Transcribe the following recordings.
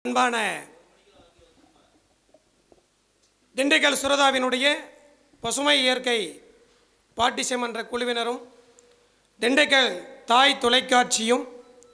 அன்பான திண்டுக்கல் சுரதாவினுடைய பசுமை இயற்கை பாட்டிசம் என்ற குழுவினரும் திண்டுக்கல் தாய் தொலைக்காட்சியும்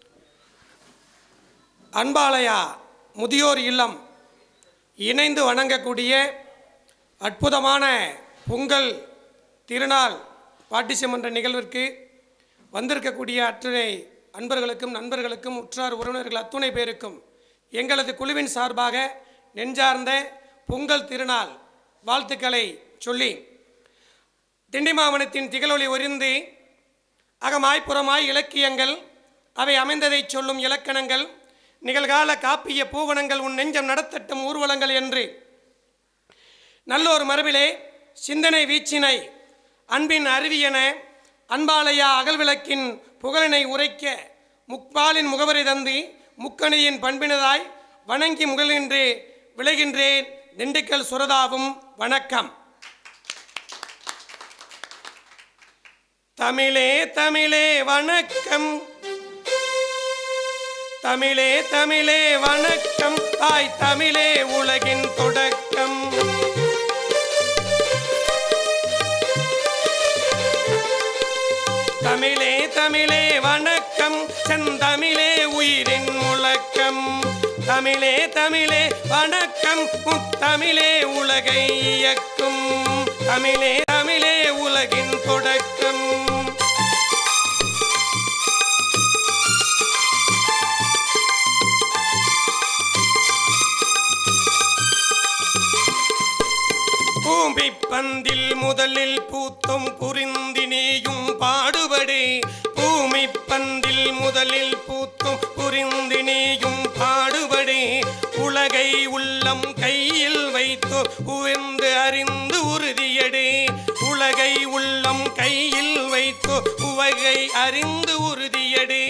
அன்பாலயா முதியோர் இல்லம் இணைந்து வணங்கக்கூடிய அற்புதமான பொங்கல் திருநாள் பாட்டிசம் என்ற நிகழ்விற்கு வந்திருக்கக்கூடிய அத்துணை அன்பர்களுக்கும் நண்பர்களுக்கும் உற்றார் உறவினர்கள் அத்துணை பேருக்கும் எங்களது குழுவின் சார்பாக நெஞ்சார்ந்த பொங்கல் திருநாள் வாழ்த்துக்களை சொல்லி திண்டி மாவட்டத்தின் திகழொளி ஒரிந்து அகமாய் புறமாய் இலக்கியங்கள் அவை அமைந்ததைச் சொல்லும் இலக்கணங்கள் நிகழ்கால காப்பிய பூவனங்கள் உன் நெஞ்சம் நடத்தட்டும் ஊர்வலங்கள் என்று நல்லோர் மரபிலே சிந்தனை வீச்சினை அன்பின் அருவியென அன்பாலயா அகல்விளக்கின் புகழினை உரைக்க முக்பாலின் முகவரி தந்து முக்கணியின் பண்பினதாய் வணங்கி முகழ்கின்றே விளைகின்றேன் திண்டுக்கல் சுரதாவும் வணக்கம் தமிழே தமிழே வணக்கம் தமிழே தமிழே வணக்கம் தாய் தமிழே உலகின் தொடக்கம் தமிழே தமிழே வணக்கம் செந்தமிழே உயிரின் முழக்கம் தமிழே தமிழே வணக்கம் முத்தமிழே உலகை இயக்கும் தமிழே தமிழே உலகின் தொடக்கம் பூமி பந்தில் முதலில் பூத்தும் புரிந்தினேயும் பாடுபடே பூமி பந்தில் முதலில் பூத்தும் புரிந்தினேயும் பாடுபடே உலகை உள்ளம் கையில் வைத்தோ உவந்து அறிந்து உறுதியடே உலகை உள்ளம் கையில் வைத்தோ உவகை அறிந்து உறுதியடே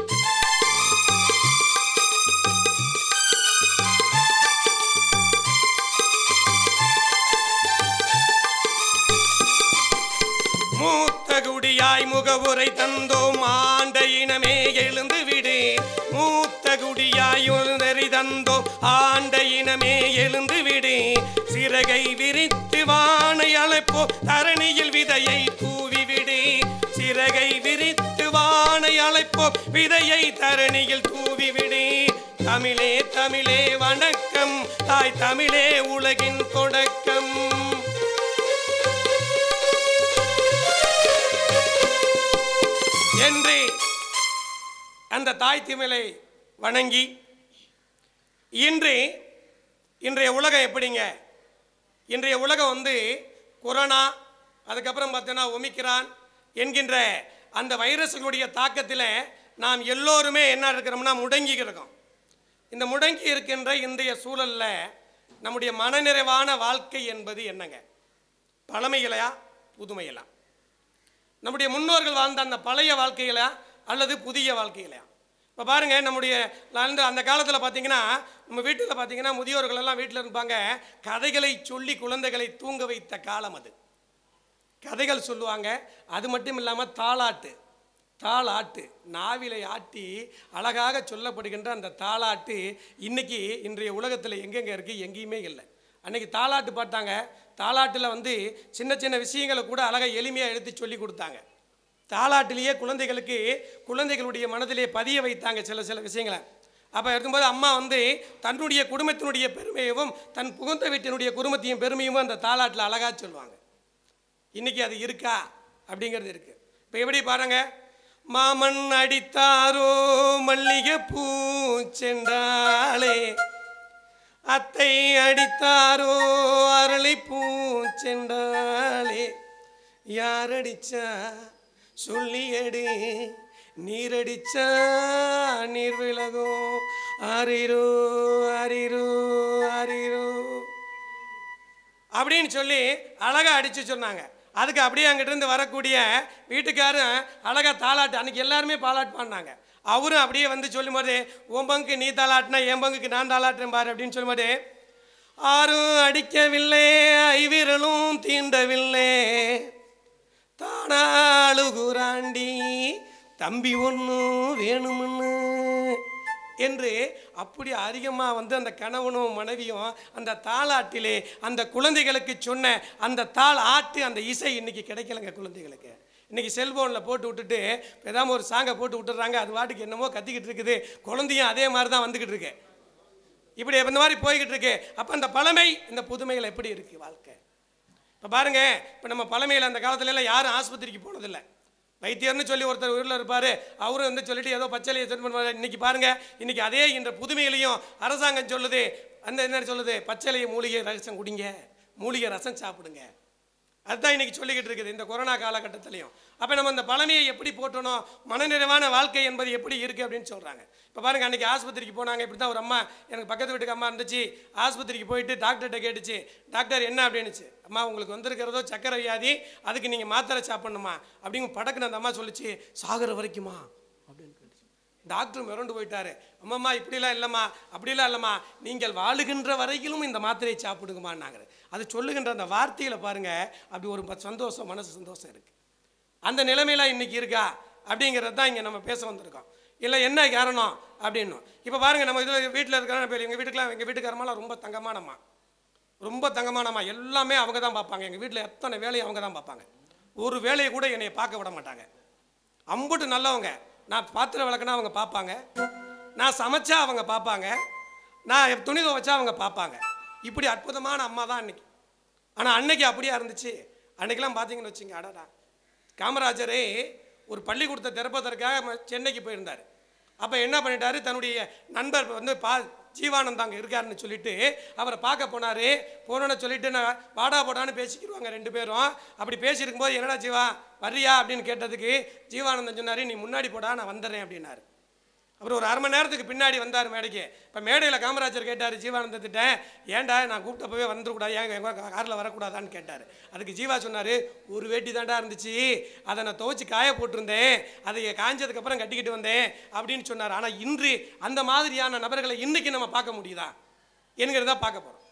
மூத்த குடியாய் முகவுரை தந்தோம் ஆண்ட இனமே எழுந்து விடு மூத்த குடியாய் உணரி தந்தோம் ஆண்ட இனமே எழுந்து விடு சிறகை விரித்து வானை அழைப்போ தரணியில் விதையை தூவி விடு சிறகை விரித்து வானை அழைப்போ விதையை தரணியில் தூவி விடு தமிழே தமிழே வணக்கம் தாய் தமிழே உலகின் தொடக்கம் என்று அந்த தாய் திமிலை வணங்கி இன்று இன்றைய உலகம் எப்படிங்க இன்றைய உலகம் வந்து கொரோனா அதுக்கப்புறம் பார்த்தீங்கன்னா ஒமிக்ரான் என்கின்ற அந்த வைரஸுடைய தாக்கத்தில் நாம் எல்லோருமே என்ன இருக்கிறோம்னா முடங்கி இருக்கோம் இந்த முடங்கி இருக்கின்ற இன்றைய சூழலில் நம்முடைய மனநிறைவான வாழ்க்கை என்பது என்னங்க பழமையிலையா புதுமையிலா நம்முடைய முன்னோர்கள் வாழ்ந்த அந்த பழைய வாழ்க்கையில அல்லது புதிய வாழ்க்கையிலையா இப்போ பாருங்க நம்முடைய அந்த அந்த காலத்தில் பார்த்தீங்கன்னா நம்ம வீட்டில் பார்த்தீங்கன்னா முதியோர்கள் எல்லாம் வீட்டில் இருப்பாங்க கதைகளை சொல்லி குழந்தைகளை தூங்க வைத்த காலம் அது கதைகள் சொல்லுவாங்க அது மட்டும் இல்லாமல் தாளாட்டு தாளாட்டு நாவிலை ஆட்டி அழகாக சொல்லப்படுகின்ற அந்த தாளாட்டு இன்னைக்கு இன்றைய உலகத்தில் எங்கெங்கே இருக்குது எங்கேயுமே இல்லை அன்னைக்கு தாளாட்டு பாட்டாங்க தாளாட்டில் வந்து சின்ன சின்ன விஷயங்களை கூட அழகாக எளிமையாக எடுத்து சொல்லி கொடுத்தாங்க தாளாட்டிலேயே குழந்தைகளுக்கு குழந்தைகளுடைய மனதிலே பதிய வைத்தாங்க சில சில விஷயங்களை அப்போ இருக்கும்போது அம்மா வந்து தன்னுடைய குடும்பத்தினுடைய பெருமையவும் தன் புகுந்த வீட்டினுடைய குடும்பத்தையும் பெருமையும் அந்த தாளாட்டில் அழகாக சொல்லுவாங்க இன்னைக்கு அது இருக்கா அப்படிங்கிறது இருக்கு இப்போ எப்படி பாருங்க மாமன் அடித்தாரோ மல்லிகை பூ சென்றாளே அத்தை அடித்தாரோ அரளி பூ சென்றாளே யார் அடிச்சா சொல்லியடு நீரடிச்சா நீர் விலகும் ஆரிரோ ஆரிரோ ஆரிரோ அப்படின்னு சொல்லி அழகா அடிச்சு சொன்னாங்க அதுக்கு அப்படியே அங்கிட்ட இருந்து வரக்கூடிய வீட்டுக்காரன் அழகா தாளாட்டு அன்னைக்கு எல்லாருமே பாலாட்டு பாடினாங்க அவரும் அப்படியே வந்து சொல்லும்போது உன் பங்குக்கு நீ தாளாட்டினா என் பங்குக்கு நான் தாளாட்டுறேன் பாரு அப்படின்னு சொல்லும்போது ஆரும் அடிக்கவில்லை ஐவிரலும் தீண்டவில்லை தானாளுகுராண்டி தம்பி ஒன்று வேணும்னு என்று அப்படி அதிகமாக வந்து அந்த கணவனும் மனைவியும் அந்த தாளாட்டிலே அந்த குழந்தைகளுக்கு சொன்ன அந்த தாள் ஆட்டு அந்த இசை இன்னைக்கு கிடைக்கலங்க குழந்தைகளுக்கு இன்னைக்கு செல்போனில் போட்டு விட்டுட்டு ஏதாவது ஒரு சாங்கை போட்டு விட்டுறாங்க அது வாட்டுக்கு என்னமோ கத்திக்கிட்டு இருக்குது குழந்தையும் அதே மாதிரி தான் வந்துக்கிட்டு இருக்கு இப்படி இந்த மாதிரி போய்கிட்டு இருக்கு அப்போ அந்த பழமை இந்த புதுமைகள் எப்படி இருக்கு வாழ்க்கை இப்போ பாருங்க இப்போ நம்ம பழமையில் அந்த காலத்துல எல்லாம் யாரும் ஆஸ்பத்திரிக்கு போனதில்லை வைத்தியர்னு சொல்லி ஒருத்தர் ஊரில் இருப்பார் அவரும் வந்து சொல்லிட்டு ஏதோ பச்சளையை செட் பண்ணுவார் இன்னைக்கு பாருங்க இன்னைக்கு அதே இந்த புதுமையிலையும் அரசாங்கம் சொல்லுது அந்த என்ன சொல்லுது பச்சளையை மூலிகை ரசம் குடிங்க மூலிகை ரசம் சாப்பிடுங்க அதுதான் இன்னைக்கு சொல்லிக்கிட்டு இருக்குது இந்த கொரோனா காலகட்டத்திலையும் அப்போ நம்ம இந்த பழமையை எப்படி போட்டணும் மனநிறைவான வாழ்க்கை என்பது எப்படி இருக்குது அப்படின்னு சொல்கிறாங்க இப்போ பாருங்க அன்றைக்கி ஆஸ்பத்திரிக்கு போனாங்க இப்படி தான் ஒரு அம்மா எனக்கு பக்கத்து வீட்டுக்கு அம்மா இருந்துச்சு ஆஸ்பத்திரிக்கு போயிட்டு டாக்டர்கிட்ட கேட்டுச்சு டாக்டர் என்ன அப்படின்னுச்சு அம்மா உங்களுக்கு வந்திருக்கிறதோ சக்கரை வியாதி அதுக்கு நீங்கள் மாத்திரை சாப்பிடணுமா அப்படிங்க படக்குன்னு அந்த அம்மா சொல்லிச்சு சாகுற வரைக்குமா அப்படின்னு கேட்டுச்சு டாக்டர் மிரண்டு போயிட்டாரு அம்மம்மா இப்படிலாம் இல்லைம்மா அப்படிலாம் இல்லைம்மா நீங்கள் வாழுகின்ற வரையிலும் இந்த மாத்திரையை சாப்பிடுங்கம்மான்னாங்க அது சொல்லுகின்ற அந்த வார்த்தையில பாருங்க அப்படி ஒரு ப- சந்தோஷம் மனசு சந்தோஷம் இருக்கு அந்த நிலைமையில இன்னைக்கு இருக்கா அப்படிங்கிறது தான் இங்கே நம்ம பேச வந்திருக்கோம் இல்லை என்ன காரணம் அப்படின்னும் இப்போ பாருங்க நம்ம இதில் வீட்டில் இருக்கிற பேர் எங்கள் வீட்டுக்குலாம் எங்கள் வீட்டுக்காரமெல்லாம் ரொம்ப தங்கமானம்மா ரொம்ப தங்கமானம்மா எல்லாமே அவங்க தான் பார்ப்பாங்க எங்கள் வீட்டில் எத்தனை வேலையை அவங்க தான் பார்ப்பாங்க ஒரு வேலையை கூட என்னை பார்க்க விட மாட்டாங்க அம்புட்டு நல்லவங்க நான் பாத்திரம் விளக்குனா அவங்க பார்ப்பாங்க நான் சமைச்சா அவங்க பார்ப்பாங்க நான் துணி துவைச்சா அவங்க பார்ப்பாங்க இப்படி அற்புதமான அம்மா தான் அன்னைக்கு ஆனால் அன்னைக்கு அப்படியா இருந்துச்சு அன்னைக்கெல்லாம் பார்த்தீங்கன்னு வச்சுங்க அடடா காமராஜரே ஒரு பள்ளிக்கூடத்தை திறப்பதற்காக ம- சென்னைக்கு போயிருந்தார் அப்போ என்ன பண்ணிட்டாரு தன்னுடைய நண்பர் வந்து பா ஜீவானந்த் அங்கே இருக்காருன்னு சொல்லிட்டு அவரை பார்க்க போனார் போனோன்னு சொல்லிட்டு நான் வாடா போடான்னு பேசிக்கிடுவாங்க ரெண்டு பேரும் அப்படி பேசியிருக்கும்போது என்னடா ஜீவா வர்றியா அப்படின்னு கேட்டதுக்கு ஜீவானந்தன் சொன்னார் நீ முன்னாடி போடா நான் வந்துடுறேன் அப்படின்னாரு அப்புறம் ஒரு அரை மணி நேரத்துக்கு பின்னாடி வந்தார் மேடைக்கு இப்போ மேடையில் காமராஜர் கேட்டார் ஜீவானந்தத்திட்ட ஏன்டா நான் கூப்பிட்டப்பவே வந்துடக்கூடாது ஏன் எங்கள் காரில் வரக்கூடாதான்னு கேட்டார் அதுக்கு ஜீவா சொன்னார் ஒரு வேட்டி தாண்டா இருந்துச்சு அதை நான் துவைச்சு காய போட்டிருந்தேன் அதை காஞ்சதுக்கப்புறம் கட்டிக்கிட்டு வந்தேன் அப்படின்னு சொன்னார் ஆனால் இன்று அந்த மாதிரியான நபர்களை இன்னைக்கு நம்ம பார்க்க முடியுதா என்கிறத பார்க்க போகிறோம்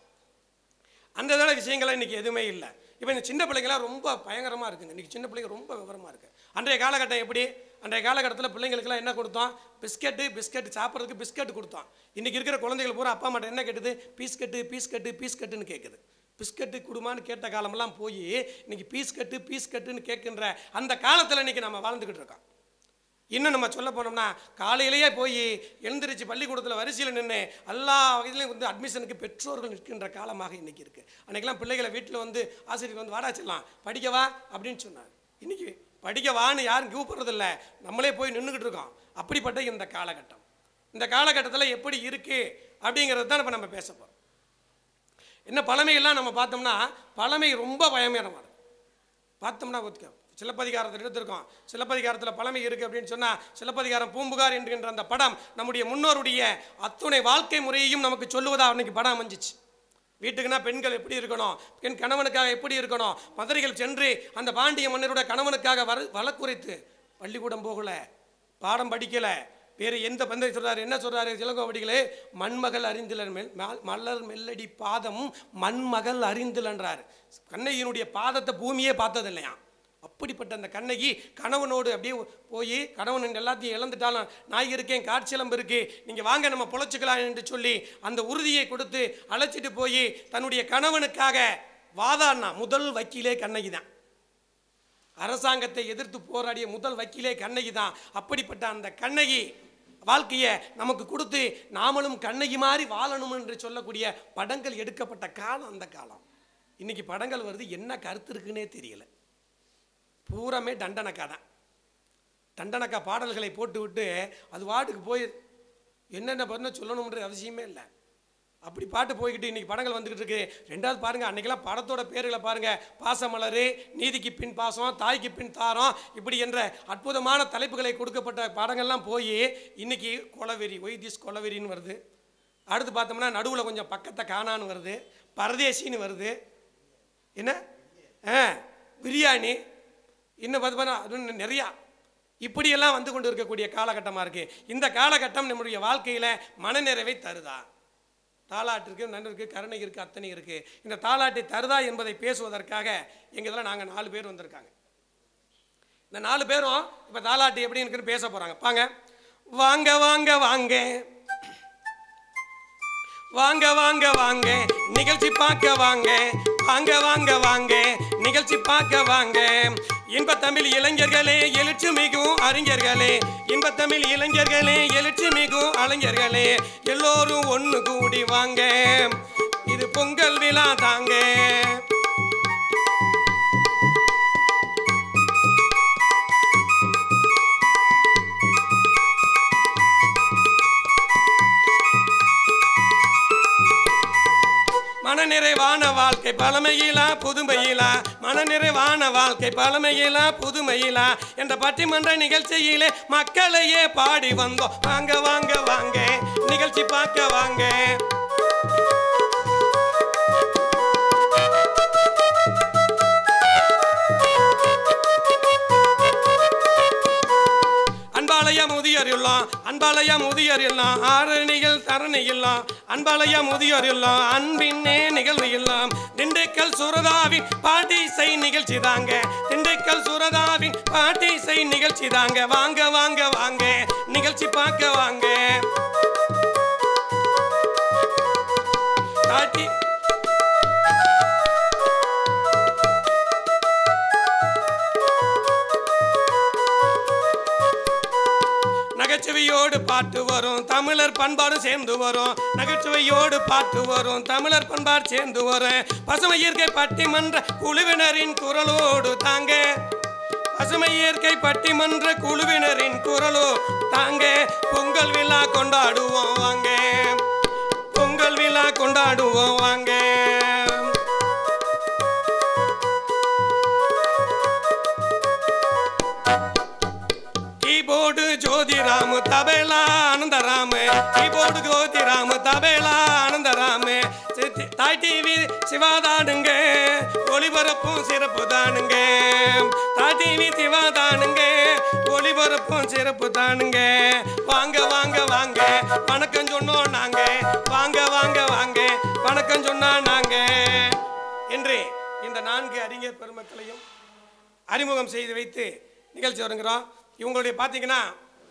அந்த இதான விஷயங்கள்லாம் இன்றைக்கி எதுவுமே இல்லை இப்போ இந்த சின்ன பிள்ளைங்களாம் ரொம்ப பயங்கரமாக இருக்குங்க இன்றைக்கி சின்ன பிள்ளைங்க ரொம்ப விவரமாக இருக்குது அன்றைய காலகட்டம் எப்படி அன்றைய காலகட்டத்தில் பிள்ளைங்களுக்கெல்லாம் என்ன கொடுத்தோம் பிஸ்கட்டு பிஸ்கட் சாப்பிட்றதுக்கு பிஸ்கட் கொடுத்தோம் இன்றைக்கி இருக்கிற குழந்தைகள் பூரா அப்பா அம்மாட்ட என்ன கேட்டுது பீஸ்கட்டு பீஸ்கட்டு பீஸ்கட்டுன்னு கேட்குது பிஸ்கட்டு குடுமான்னு கேட்ட காலமெல்லாம் போய் இன்னைக்கு பீஸ் கட்டு பீஸ் கட்டுன்னு கேட்கின்ற அந்த காலத்தில் இன்னைக்கு நம்ம வாழ்ந்துக்கிட்டு இருக்கோம் இன்னும் நம்ம சொல்ல போனோம்னா காலையிலேயே போய் எழுந்திருச்சு பள்ளிக்கூடத்தில் வரிசையில் நின்று எல்லா வகையிலையும் வந்து அட்மிஷனுக்கு பெற்றோர்கள் நிற்கின்ற காலமாக இன்னைக்கு இருக்குது அன்றைக்கெல்லாம் பிள்ளைகளை வீட்டில் வந்து ஆசிரியர் வந்து வாடா செல்லாம் படிக்கவா அப்படின்னு சொன்னார் இன்னைக்கு படிக்க வான்னு யாரும் கூப்பிட்றதில்ல நம்மளே போய் நின்றுக்கிட்டு இருக்கோம் அப்படிப்பட்ட இந்த காலகட்டம் இந்த காலகட்டத்தில் எப்படி இருக்குது அப்படிங்கிறது தான் இப்போ நம்ம பேச போகிறோம் என்ன பழமையெல்லாம் நம்ம பார்த்தோம்னா பழமை ரொம்ப பயங்கரமானது பார்த்தோம்னா ஒத்துக்க சிலப்பதிகாரத்தை எடுத்திருக்கோம் சிலப்பதிகாரத்தில் பழமை இருக்குது அப்படின்னு சொன்னால் சிலப்பதிகாரம் பூம்புகார் என்கின்ற அந்த படம் நம்முடைய முன்னோருடைய அத்துணை வாழ்க்கை முறையையும் நமக்கு சொல்லுவதா அன்னைக்கு படம் அமைஞ்சிச்சு வீட்டுக்குன்னா பெண்கள் எப்படி இருக்கணும் பெண் கணவனுக்காக எப்படி இருக்கணும் மதுரைகள் சென்று அந்த பாண்டிய மன்னருடைய கணவனுக்காக வர வழக்குரைத்து பள்ளிக்கூடம் போகல பாடம் படிக்கலை வேறு எந்த பந்தை சொல்றாரு என்ன சொல்றாரு சிலங்கோவடிகளே மண்மகள் அறிந்திலன் மெல் மா- மலர் மெல்லடி பாதம் மண்மகள் அறிந்திலன்றார் கண்ணகியினுடைய பாதத்தை பூமியே பார்த்தது இல்லையா அப்படிப்பட்ட அந்த கண்ணகி கணவனோடு அப்படியே போய் கணவன் எல்லாத்தையும் இழந்துட்டாலும் நான் இருக்கேன் காட்சியலம்பு இருக்கு நீங்க வாங்க நம்ம பொழைச்சிக்கலாம் என்று சொல்லி அந்த உறுதியை கொடுத்து அழைச்சிட்டு போய் தன்னுடைய கணவனுக்காக வாதாடினா முதல் வக்கீலே கண்ணகி தான் அரசாங்கத்தை எதிர்த்து போராடிய முதல் வக்கீலே கண்ணகி தான் அப்படிப்பட்ட அந்த கண்ணகி வாழ்க்கையை நமக்கு கொடுத்து நாமளும் கண்ணகி மாதிரி வாழணும் என்று சொல்லக்கூடிய படங்கள் எடுக்கப்பட்ட காலம் அந்த காலம் இன்னைக்கு படங்கள் வருது என்ன கருத்து இருக்குன்னே தெரியல பூராமே தண்டனக்கா தான் தண்டனக்கா பாடல்களை போட்டு விட்டு அது வாட்டுக்கு போய் என்னென்ன பண்ண சொல்லணுன்ற அவசியமே இல்லை அப்படி பாட்டு போய்கிட்டு இன்னைக்கு படங்கள் வந்துகிட்டு இருக்கு ரெண்டாவது பாருங்க அன்னைக்கெல்லாம் படத்தோட பேர்களை பாருங்க பாசமலரு நீதிக்கு பின் பாசம் தாய்க்கு பின் தாரம் இப்படி என்ற அற்புதமான தலைப்புகளை கொடுக்கப்பட்ட படங்கள்லாம் போய் இன்னைக்கு கொலவெறி ஒய் திஸ் கொலவெறின்னு வருது அடுத்து பார்த்தோம்னா நடுவில் கொஞ்சம் பக்கத்தை காணான்னு வருது பரதேசின்னு வருது என்ன ஆ பிரியாணி இன்னும் பார்த்து பார்த்தா அது இன்னும் நிறையா இப்படியெல்லாம் வந்து கொண்டு இருக்கக்கூடிய காலகட்டமாக இருக்குது இந்த காலகட்டம் நம்முடைய வாழ்க்கையில் மனநிறைவை தருதா தாலாட்டு இருக்குது நன்றி இருக்குது கருணை இருக்குது அத்தனை இருக்குது இந்த தாலாட்டை தருதா என்பதை பேசுவதற்காக எங்கள் இதில் நாங்கள் நாலு பேர் வந்திருக்காங்க இந்த நாலு பேரும் இப்போ தாலாட்டு எப்படி இருக்குன்னு பேச போகிறாங்க பாங்க வாங்க வாங்க வாங்க வாங்க வாங்க வாங்க நிகழ்ச்சி பார்க்க வாங்க வாங்க வாங்க வாங்க நிகழ்ச்சி பார்க்க வாங்க இன்ப தமிழ் இளைஞர்களே எழுச்சி மிகும் அறிஞர்களே இன்ப தமிழ் இளைஞர்களே எழுச்சி மிகும் அறிஞர்களே எல்லோரும் ஒன்று கூடி வாங்க இது பொங்கல் விழா தாங்க மனநிறைவான வாழ்க்கை பழமையிலா புதுமையிலா மனநிறைவான வாழ்க்கை பழமையிலா புதுமையிலா என்ற பட்டிமன்ற நிகழ்ச்சியிலே மக்களையே பாடி வந்தோம் வாங்க வாங்க வாங்க நிகழ்ச்சி பார்க்க வாங்க அன்பாலய முதியோர் இல்லம் அன்பாலய முதியோர் இல்லம் ஆரணிகள் தரணி இல்லம் அன்பாலய முதியோர் இல்லம் அன்பின்னே நிகழ்வு இல்லம் திண்டுக்கல் சுரதாவின் பாட்டி செய் நிகழ்ச்சி தாங்க திண்டுக்கல் சுரதாவின் பாட்டி செய் நிகழ்ச்சி தாங்க வாங்க வாங்க வாங்க நிகழ்ச்சி பார்க்க வாங்க பாட்டி நகைச்சுவையோடு பாட்டு வரும் தமிழர் பண்பாடு சேர்ந்து வரும் நகைச்சுவையோடு பாட்டு வரும் தமிழர் பண்பாடு சேர்ந்து வரும் பசுமை இயற்கை பட்டிமன்ற குழுவினரின் குரலோடு தாங்க பசுமை இயற்கை பட்டிமன்ற குழுவினரின் குரலோ தாங்க பொங்கல் விழா கொண்டாடுவோம் வாங்க பொங்கல் விழா கொண்டாடுவோம் வாங்க கீபோர்டு ஜோதிராமு தபேலா ஆனந்தராமு கீபோர்டு ஜோதிராமு தபேலா ஆனந்தராமு சித்தி- தாய் டிவி சிவாதானுங்க ஒளிபரப்பும் சிறப்பு தானுங்க தாய் டிவி சிவாதானுங்க ஒளிபரப்பும் சிறப்பு தானுங்க வாங்க வாங்க வாங்க வணக்கம் சொன்னோம் நாங்க வாங்க வாங்க வாங்க வணக்கம் சொன்னா நாங்க என்று இந்த நான்கு அறிஞர் பெருமக்களையும் அறிமுகம் செய்து வைத்து நிகழ்ச்சி வருங்கிறோம் இவங்களுடைய பார்த்தீங்கன்னா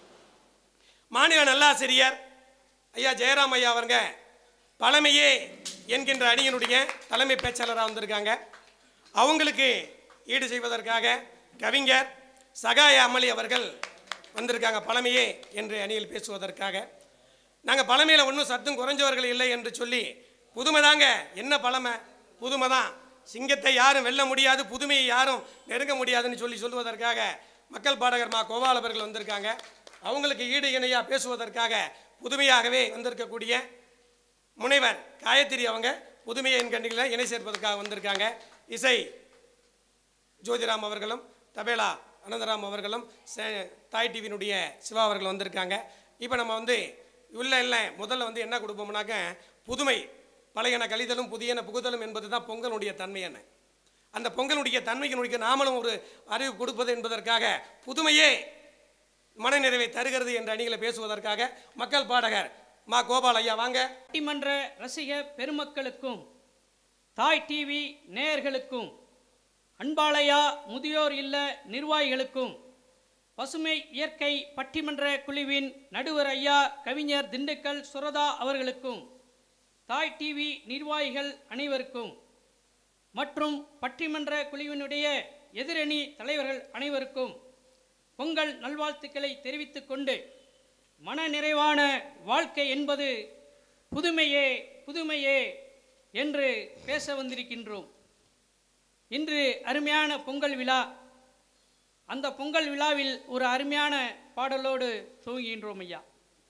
மாநில நல்லாசிரியர் ஐயா ஜெயராம் ஐயா அவருங்க பழமையே என்கின்ற அணியினுடைய தலைமை பேச்சாளராக வந்திருக்காங்க அவங்களுக்கு ஈடு செய்வதற்காக கவிஞர் சகாய அமளி அவர்கள் வந்திருக்காங்க பழமையே என்று அணியில் பேசுவதற்காக நாங்கள் பழமையில் ஒன்றும் சத்தும் குறைஞ்சவர்கள் இல்லை என்று சொல்லி புதுமை தாங்க என்ன பழமை புதுமை தான் சிங்கத்தை யாரும் வெல்ல முடியாது புதுமையை யாரும் நெருங்க முடியாதுன்னு சொல்லி சொல்லுவதற்காக மக்கள் பாடகர் மா கோபால் அவர்கள் வந்திருக்காங்க அவங்களுக்கு ஈடு இணையாக பேசுவதற்காக புதுமையாகவே வந்திருக்கக்கூடிய முனைவர் காயத்ரி அவங்க புதுமையை என்கண்டிகளில் இணை சேர்ப்பதற்காக வந்திருக்காங்க இசை ஜோதிராம் அவர்களும் தபேலா அனந்தராம் அவர்களும் சே- தாய் டிவியினுடைய சிவா அவர்கள் வந்திருக்காங்க இப்போ நம்ம வந்து இல்லை இல்லை முதல்ல வந்து என்ன கொடுப்போம்னாக்க புதுமை பழையன கழிதலும் புதியன புகுதலும் என்பது தான் பொங்கலுடைய தன்மை என்ன அந்த பொங்கலுடைய தன்மையினுடைய நாமளும் ஒரு அறிவு கொடுப்பது என்பதற்காக புதுமையே மனநிறைவை தருகிறது என்ற அணிகளை பேசுவதற்காக மக்கள் பாடகர் மா கோபால் ஐயா வாங்க பட்டிமன்ற ரசிக பெருமக்களுக்கும் தாய் டிவி நேயர்களுக்கும் அன்பாளையா முதியோர் இல்ல நிர்வாகிகளுக்கும் பசுமை இயற்கை பட்டிமன்ற குழுவின் நடுவர் ஐயா கவிஞர் திண்டுக்கல் சுரதா அவர்களுக்கும் தாய் டிவி நிர்வாகிகள் அனைவருக்கும் மற்றும் பட்டிமன்ற குழுவினுடைய எதிரணி தலைவர்கள் அனைவருக்கும் பொங்கல் நல்வாழ்த்துக்களை தெரிவித்துக் கொண்டு மன நிறைவான வாழ்க்கை என்பது புதுமையே புதுமையே என்று பேச வந்திருக்கின்றோம் இன்று அருமையான பொங்கல் விழா அந்த பொங்கல் விழாவில் ஒரு அருமையான பாடலோடு துவங்குகின்றோம் ஐயா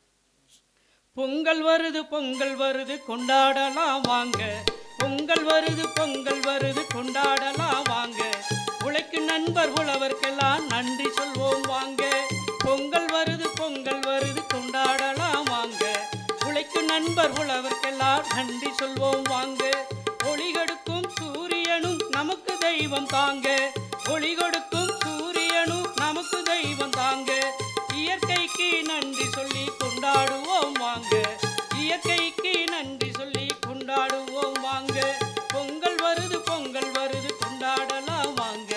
பொங்கல் வருது பொங்கல் வருது கொண்டாடலாம் வாங்க பொங்கல் வருது பொங்கல் வருது கொண்டாடலாம் வாங்க உழைக்கும் நண்பர் உழவர்க்கெல்லாம் நன்றி சொல்வோம் வாங்க பொங்கல் வருது பொங்கல் வருது கொண்டாடலாம் வாங்க உழைக்கும் நண்பர் உழவர்க்கெல்லாம் நன்றி சொல்வோம் வாங்க ஒளி கொடுக்கும் சூரியனும் நமக்கு தெய்வம் தாங்க ஒளி கொடுக்கும் சூரியனும் நமக்கு தெய்வம் தாங்க இயற்கைக்கு நன்றி சொல்லி கொண்டாடுவோம் வாங்க இயற்கைக்கு நன்றி சொல்லி கொண்டாடுவோம் வாங்க பொங்கல் வருது பொங்கல் வருது கொண்டாடலாம் வாங்க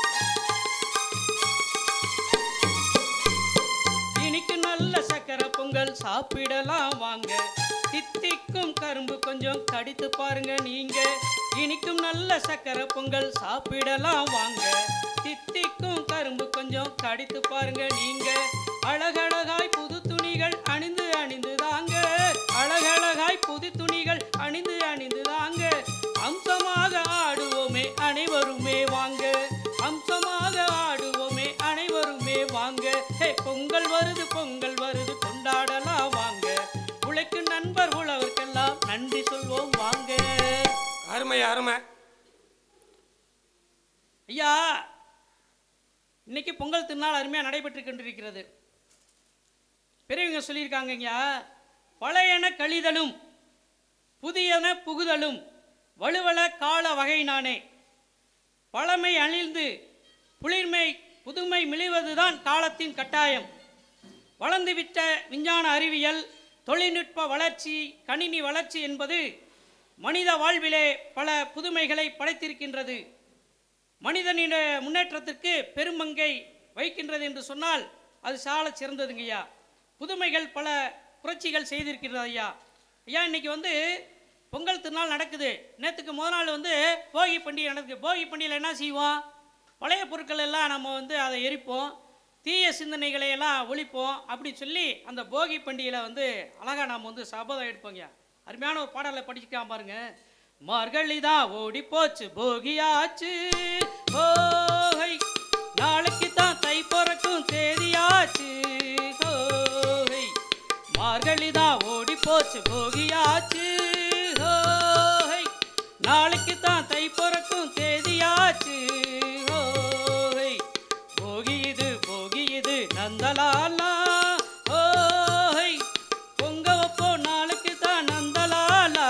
இனிக்கு நல்ல சக்கரை பொங்கல் பொங்கல் சாப்பிடலாம் வாங்க தித்திக்கும் கரும்பு கொஞ்சம் கடித்து பாருங்க நீங்க இனிக்கும் நல்ல சக்கரை பொங்கல் சாப்பிடலாம் வாங்க தித்திக்கும் கரும்பு கொஞ்சம் கடித்து பாருங்க நீங்க அழகழகாய் புது துணிகள் அணிந்து அணிந்து தாங்க அழகழகாய் புது துணிகள் அணிந்து அணிந்து தாங்க அம்சமாக ஆடுவோமே அனைவருமே வாங்க அம்சமாக ஆடுவோமே அனைவருமே வாங்க ஹே பொங்கல் வருது பொங்கல் வருது கொண்டாடலாம் வாங்க உழைக்கும் நண்பர் உழவர்க்கெல்லாம் நன்றி சொல்வோம் வாங்க அருமை அருமை ஐயா இன்னைக்கு பொங்கல் திருநாள் அருமையாக நடைபெற்று கொண்டிருக்கிறது பெரியவங்க சொல்லியிருக்காங்க ஐயா பழையன கழிதலும் புதியன புகுதலும் வலுவல கால வகையினானே பழமை அழிந்து புளிர்மை புதுமை மிளிவதுதான் காலத்தின் கட்டாயம் வளர்ந்துவிட்ட விஞ்ஞான அறிவியல் தொழில்நுட்ப வளர்ச்சி கணினி வளர்ச்சி என்பது மனித வாழ்விலே பல புதுமைகளை படைத்திருக்கின்றது மனிதனின் முன்னேற்றத்திற்கு பெருமங்கை வைக்கின்றது என்று சொன்னால் அது சால சிறந்ததுங்க ஐயா புதுமைகள் பல புரட்சிகள் செய்திருக்கிறது ஐயா ஐயா இன்னைக்கு வந்து பொங்கல் திருநாள் நடக்குது நேற்றுக்கு முதல் நாள் வந்து போகி பண்டிகை நடக்குது போகி பண்டிகையில் என்ன செய்வோம் பழைய பொருட்கள் எல்லாம் நம்ம வந்து அதை எரிப்போம் தீய சிந்தனைகளை எல்லாம் ஒழிப்போம் அப்படி சொல்லி அந்த போகி பண்டிகையில் வந்து அழகாக நாம் வந்து சபதம் எடுப்போங்க அருமையான ஒரு பாடலை படிச்சுக்கலாம் பாருங்க மார்கழி தான் ஓடி போச்சு போகியாச்சு ஓஹை நாளைக்கு தான் தை பிறக்கும் தேதியாச்சு ஓஹை மார்கழி தான் ஓடி போச்சு போகியாச்சு ஓஹை நாளைக்கு தான் தை பிறக்கும் தேதியாச்சு ஓஹை போகியது போகியது நந்தலாலா ஓஹை பொங்க வைப்போ நாளைக்கு தான் நந்தலாலா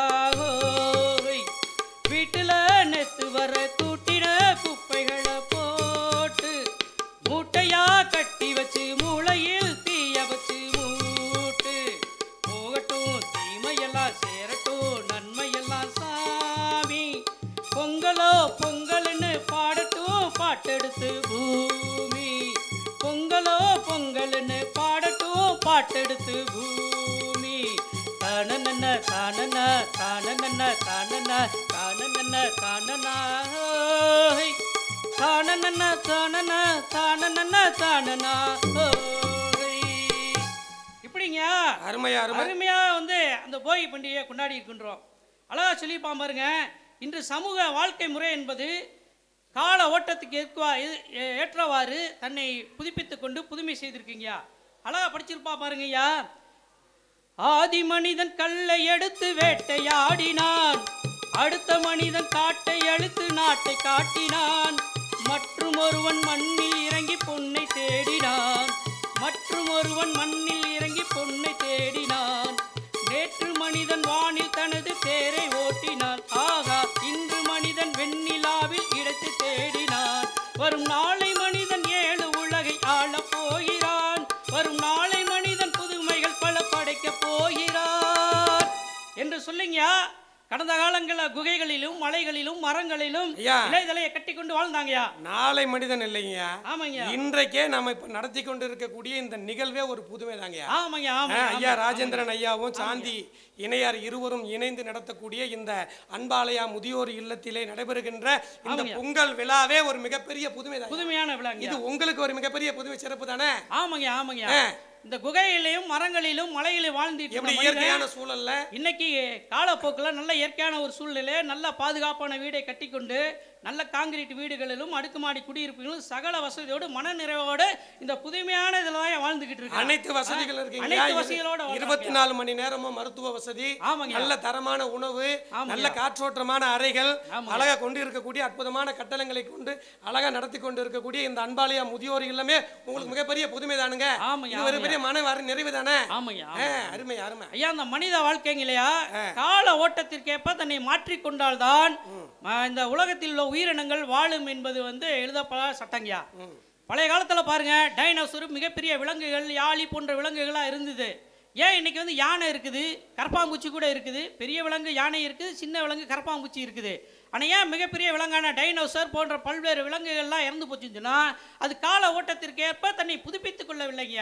ஓஹை வீட்டுல நெத்து வர தூட்டின குப்பைகளை போட்டு மூட்டையா கட்டி வச்சு மூளையில் தீய வச்சு மூட்டு போகட்டும் தீமையெல்லாம் சேரட்டும் நன்மையெல்லாம் சாமி பொங்கலோ பொங்கல்னு பாடட்டும் பாட்டெடுத்து பூமி பொங்கலோ பொங்கல்னு பாடட்டும் பாட்டெடுத்து பூமி தானன தானன தானன தானன தானன தானன ஹோய். தானன தானன தானன தானன ஹோய். இப்படிங்க அருமை அருமை அருமையா வந்து அந்த போகி பண்டிகையை கொண்டாடி இருக்கின்றோம் அழகா சொல்லிப்பான் பாருங்க இன்று சமூக வாழ்க்கை முறை என்பது கால ஓட்டத்துக்கு ஏற்குவா எ- ஏ- ஏற்றவாறு தன்னை புதுப்பித்துக் கொண்டு புதுமை செய்திருக்கீங்க அழகா படிச்சிருப்பா பாருங்கய்யா ஆதி மனிதன் கல்லை எடுத்து வேட்டையாடினான் அடுத்த மனிதன் காட்டை அழுத்து நாட்டை காட்டினான் மற்றும் ஒருவன் மண்ணில் இறங்கி பொன்னை தேடினான் மற்றும் ஒருவன் மண்ணில் இறங்கி பொன்னை தேடினான் நேற்று மனிதன் வானில் தனது தேரை ஓட்டினான் ஆகா இன்று மனிதன் வெண்ணிலாவில் இடத்தை தேடினான் வரும் நாளை மனிதன் ஏழு உலகை ஆளப் போகிறான் வரும் நாளை மனிதன் புதுமைகள் பல படைக்கப் போகிறான் என்று சொல்லுங்க கடந்த காலங்களில் குகைகளிலும் மலைகளிலும் மரங்களிலும் ஐயா. இலைதலையை கட்டி கொண்டு வாழ்ந்தாங்கயா நாளை மனிதன் இல்லைங்கய்யா ஆமாங்கய்யா இன்றைக்கே நம்ம இப்ப நடத்தி கொண்டு இருக்கக்கூடிய இந்த நிகழ்வே ஒரு புதுமை தாங்கய்யா ஆமாங்கய்யா ஆ, ஆமாங்க ஐயா ராஜேந்திரன் ஐயாவும் சாந்தி இணையார் இருவரும் இணைந்து நடத்தக்கூடிய இந்த அன்பாலயா முதியோர் இல்லத்திலே நடைபெறுகின்ற இந்த ஆமாங்க. பொங்கல் விழாவே ஒரு மிகப்பெரிய புதுமை தான் புதுமையான விழாங்க இது உங்களுக்கு ஒரு மிகப்பெரிய புதுமை சிறப்பு தானே ஆமாங்க ஆமாங்க ஆ. இந்த குகையிலையும் மரங்களிலும் மலையிலும் வாழ்ந்துட்டு எப்படி இருந்த மனிதன் இயற்கையான சூழல்ல இன்னைக்கு காலப்போக்கில் நல்ல இயற்கையான ஒரு சூழ்நிலை நல்ல பாதுகாப்பான வீடை கட்டிக்கொண்டு நல்ல காங்கிரீட் வீடுகளிலும் அடுக்குமாடி குடியிருப்புகளும் சகல வசதியோடு மன நிறைவோடு இந்த புதுமையான இதில் தான் வாழ்ந்துகிட்டு இருக்கு அனைத்து வசதிகள் இருக்குங்க அனைத்து வசதிகளோட வாழ்றாங்க. இருபத்தி நாலு மணி நேரமும் மருத்துவ வசதி ஆமாங்க. நல்ல தரமான உணவு ஆமாங்க. நல்ல காற்றோட்டமான அறைகள் ஆமாங்க. அழகா கொண்டு இருக்கக்கூடிய அற்புதமான கட்டளங்களை கொண்டு அழகா நடத்தி கொண்டு இருக்கக்கூடிய இந்த அன்பாலயா முதியோர் இல்லமே உங்களுக்கு மிகப்பெரிய புதுமை தானுங்க ஆமாங்க, இது ஒரு பெரிய மன வர நிறைவு தானே ஆமாங்க ஆ, அருமை அருமை ஐயா அந்த மனித வாழ்க்கைங்க இல்லையா கால ஓட்டத்திற்கேற்ப தன்னை மாற்றிக்கொண்டால்தான் ம- இந்த உலகத்தில் உள்ள உயிரினங்கள் வாழும் என்பது வந்து எழுதப்படாத சட்டங்கயா பழைய காலத்தில் பாருங்க டைனோசர் மிகப்பெரிய விலங்குகள் யாழி போன்ற விலங்குகளாக இருந்தது ஏன் இன்னைக்கு வந்து யானை இருக்குது கரப்பாம்பூச்சி கூட இருக்குது பெரிய விலங்கு யானை இருக்குது சின்ன விலங்கு கரப்பாம்பூச்சி இருக்குது ஆனால் ஏன் மிகப்பெரிய விலங்கான டைனோசர் போன்ற பல்வேறு விலங்குகள்லாம் இறந்து போச்சுன்னா அது கால ஓட்டத்திற்கு ஏற்ப தன்னை புதுப்பித்துக் கொள்ளவில்லைங்கய்யா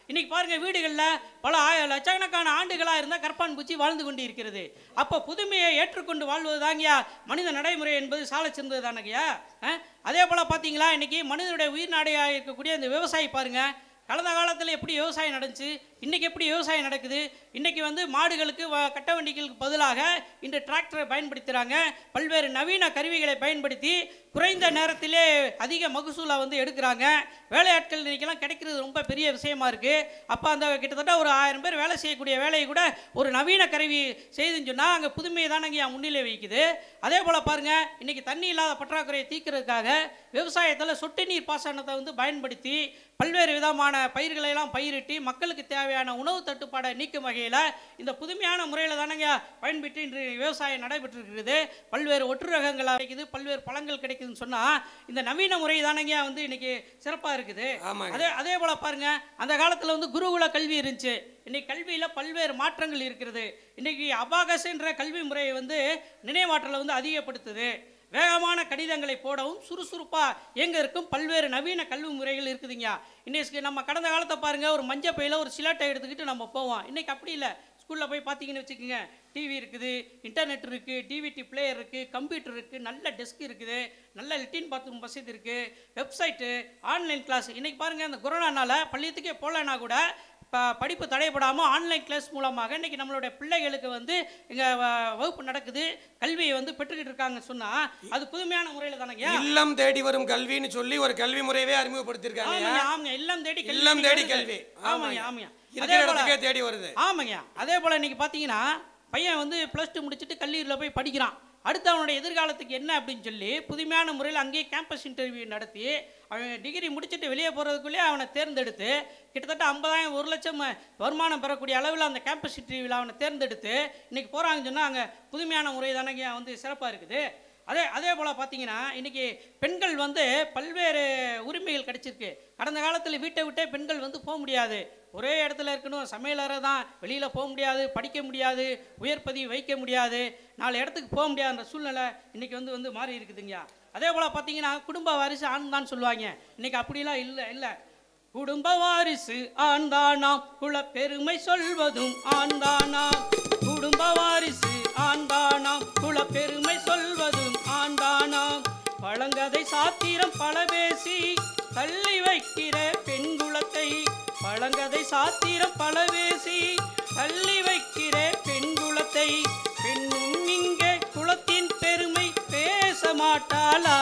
இன்னைக்கு பாருங்க வீடுகளில் பல ஆய லட்சக்கணக்கான ஆண்டுகளாக இருந்தால் கற்பான் பூச்சி வாழ்ந்து கொண்டு இருக்கிறது அப்போ புதுமையை ஏற்றுக்கொண்டு வாழ்வது தாங்கய்யா மனித நடைமுறை என்பது சால சிறந்தது தானங்கய்யா அஹ்? அதே போல் பார்த்தீங்களா இன்னைக்கு மனிதனுடைய உயிர் நாடையாக இருக்கக்கூடிய இந்த விவசாயி பாருங்க கடந்த காலத்தில் எப்படி விவசாயம் நடந்துச்சு இன்றைக்கி எப்படி விவசாயம் நடக்குது இன்றைக்கி வந்து மாடுகளுக்கு வ- கட்ட வண்டிகளுக்கு பதிலாக இன்று டிராக்டரை பயன்படுத்துகிறாங்க பல்வேறு நவீன கருவிகளை பயன்படுத்தி குறைந்த நேரத்திலே அதிக மகசூலை வந்து எடுக்கிறாங்க வேலையாட்கள் இன்றைக்கெல்லாம் கிடைக்கிறது ரொம்ப பெரிய விஷயமா இருக்குது அப்போ அந்த கிட்டத்தட்ட ஒரு ஆயிரம் பேர் வேலை செய்யக்கூடிய வேலையை கூட ஒரு நவீன கருவி செய்துன்னு சொன்னால் அங்கே புதுமையை தானங்க முன்னிலை வைக்குது அதே போல் பாருங்கள் இன்றைக்கி தண்ணி இல்லாத பற்றாக்குறையை தீர்க்கிறதுக்காக விவசாயத்தில் சொட்டு நீர் பாசனத்தை வந்து பயன்படுத்தி பல்வேறு விதமான பயிர்களை எல்லாம் பயிரிட்டு மக்களுக்கு தேவையான உணவு தட்டுப்பாடை நீக்கும் வகையில் இந்த புதுமையான முறையில் தானங்க பயன்பட்டு இன்று விவசாயம் நடைபெற்றிருக்கிறது பல்வேறு ஒற்று ரகங்கள் கிடைக்குது பல்வேறு பழங்கள் கிடைக்குதுன்னு சொன்னால் இந்த நவீன முறை தானங்க வந்து இன்னைக்கு சிறப்பாக இருக்குது ஆமாங்க அதே அதே போல் பாருங்க அந்த காலத்தில் வந்து குருகுல கல்வி இருந்துச்சு இன்னைக்கு கல்வியில் பல்வேறு மாற்றங்கள் இருக்கிறது இன்னைக்கு அபாகஸ்ன்ற கல்வி முறையை வந்து நினைவாற்றலை வந்து அதிகப்படுத்துது வேகமான கடிதங்களை போடவும் சுறுசுறுப்பாக எங்க இருக்கும் பல்வேறு நவீன கல்வி முறைகள் இருக்குதுங்க இன்னைக்கு நம்ம கடந்த காலத்தை பாருங்க ஒரு மஞ்சள் பையில ஒரு சிலட்டை எடுத்துக்கிட்டு நம்ம போவோம் இன்னைக்கு அப்படி இல்லை ஸ்கூலில் போய் பார்த்தீங்கன்னு வச்சுக்கோங்க டிவி இருக்குது இன்டர்நெட் இருக்குது டிவிடி பிளேயர் இருக்குது கம்ப்யூட்டர் இருக்குது நல்ல டெஸ்க் இருக்குது நல்ல லெட்டின் பாத்ரூம் வசதி இருக்குது வெப்சைட்டு ஆன்லைன் கிளாஸ் இன்னைக்கு பாருங்கள் இந்த கொரோனானால பள்ளியத்துக்கே போகலன்னா கூட இப்போ படிப்பு தடைபடாமல் ஆன்லைன் கிளாஸ் மூலமாக இன்றைக்கி நம்மளுடைய பிள்ளைகளுக்கு வந்து இங்கே வகுப்பு நடக்குது கல்வியை வந்து பெற்றுக்கிட்டு இருக்காங்கன்னு சொன்னால் அது புதுமையான முறையில் தானங்க இல்லம் தேடி வரும் கல்வின்னு சொல்லி ஒரு கல்வி முறையவே அறிமுகப்படுத்தியிருக்காங்க ஆமாங்க ஆமாங்க எல்லாம் தேடி கல்வி இல்லம் தேடி வருது. கல்வி ஆமாங்க ஆமாங்க அதே இருக்கிற போல இடத்துக்கே தேடி வருது ஆமாங்க அதே போல் இன்னைக்கு பார்த்தீங்கன்னா பையன் வந்து ப்ளஸ் டூ முடிச்சுட்டு கல்லூரியில் போய் படிக்கிறான் அடுத்து அவனுடைய எதிர்காலத்துக்கு என்ன அப்படின்னு சொல்லி புதுமையான முறையில் அங்கேயே கேம்பஸ் இன்டர்வியூ நடத்தி அவன் டிகிரி முடிச்சுட்டு வெளியே போகிறதுக்குள்ளே அவனை தேர்ந்தெடுத்து கிட்டத்தட்ட ஐம்பதாயிரம் ஒரு லட்சம் வருமானம் பெறக்கூடிய அளவில் அந்த கேம்பஸ் இன்டர்வியூவில் அவனை தேர்ந்தெடுத்து இன்னைக்கு போகிறாங்கன்னு சொன்னால் அங்கே புதுமையான முறை தானங்க வந்து சிறப்பாக இருக்குது அதே அதே போல் பார்த்தீங்கன்னா இன்றைக்கி பெண்கள் வந்து பல்வேறு உரிமைகள் கிடைச்சிருக்கு கடந்த காலத்தில் வீட்டை விட்டே பெண்கள் வந்து போக முடியாது ஒரே இடத்துல இருக்கணும் சமையலறை தான் வெளியில் போக முடியாது படிக்க முடியாது உயர் பதவி வைக்க முடியாது நாலு இடத்துக்கு போக முடியாதுன்ற சூழ்நிலை இன்றைக்கி வந்து வந்து மாறி இருக்குதுங்க அதே போல் பார்த்தீங்கன்னா குடும்ப வாரிசு ஆண் தான் சொல்லுவாங்க இன்றைக்கி அப்படிலாம் இல்லை இல்லை குடும்ப வாரிசு ஆண்தானாம் குலப்பெருமை சொல்வதும் ஆண்தானாம் குடும்ப வாரிசு ஆண்தானாம் குலப்பெருமை சொல்வதும் ஆண்தானாம் பழங்கதை சாத்திரம் பல பேசி தள்ளி வைக்கிற பெண் குலத்தை பழங்கதை சாத்திரம் பல பேசி தள்ளி வைக்கிற பெண் குலத்தை பெண்ணும் இங்கே குலத்தின் பெருமை பேச மாட்டாளா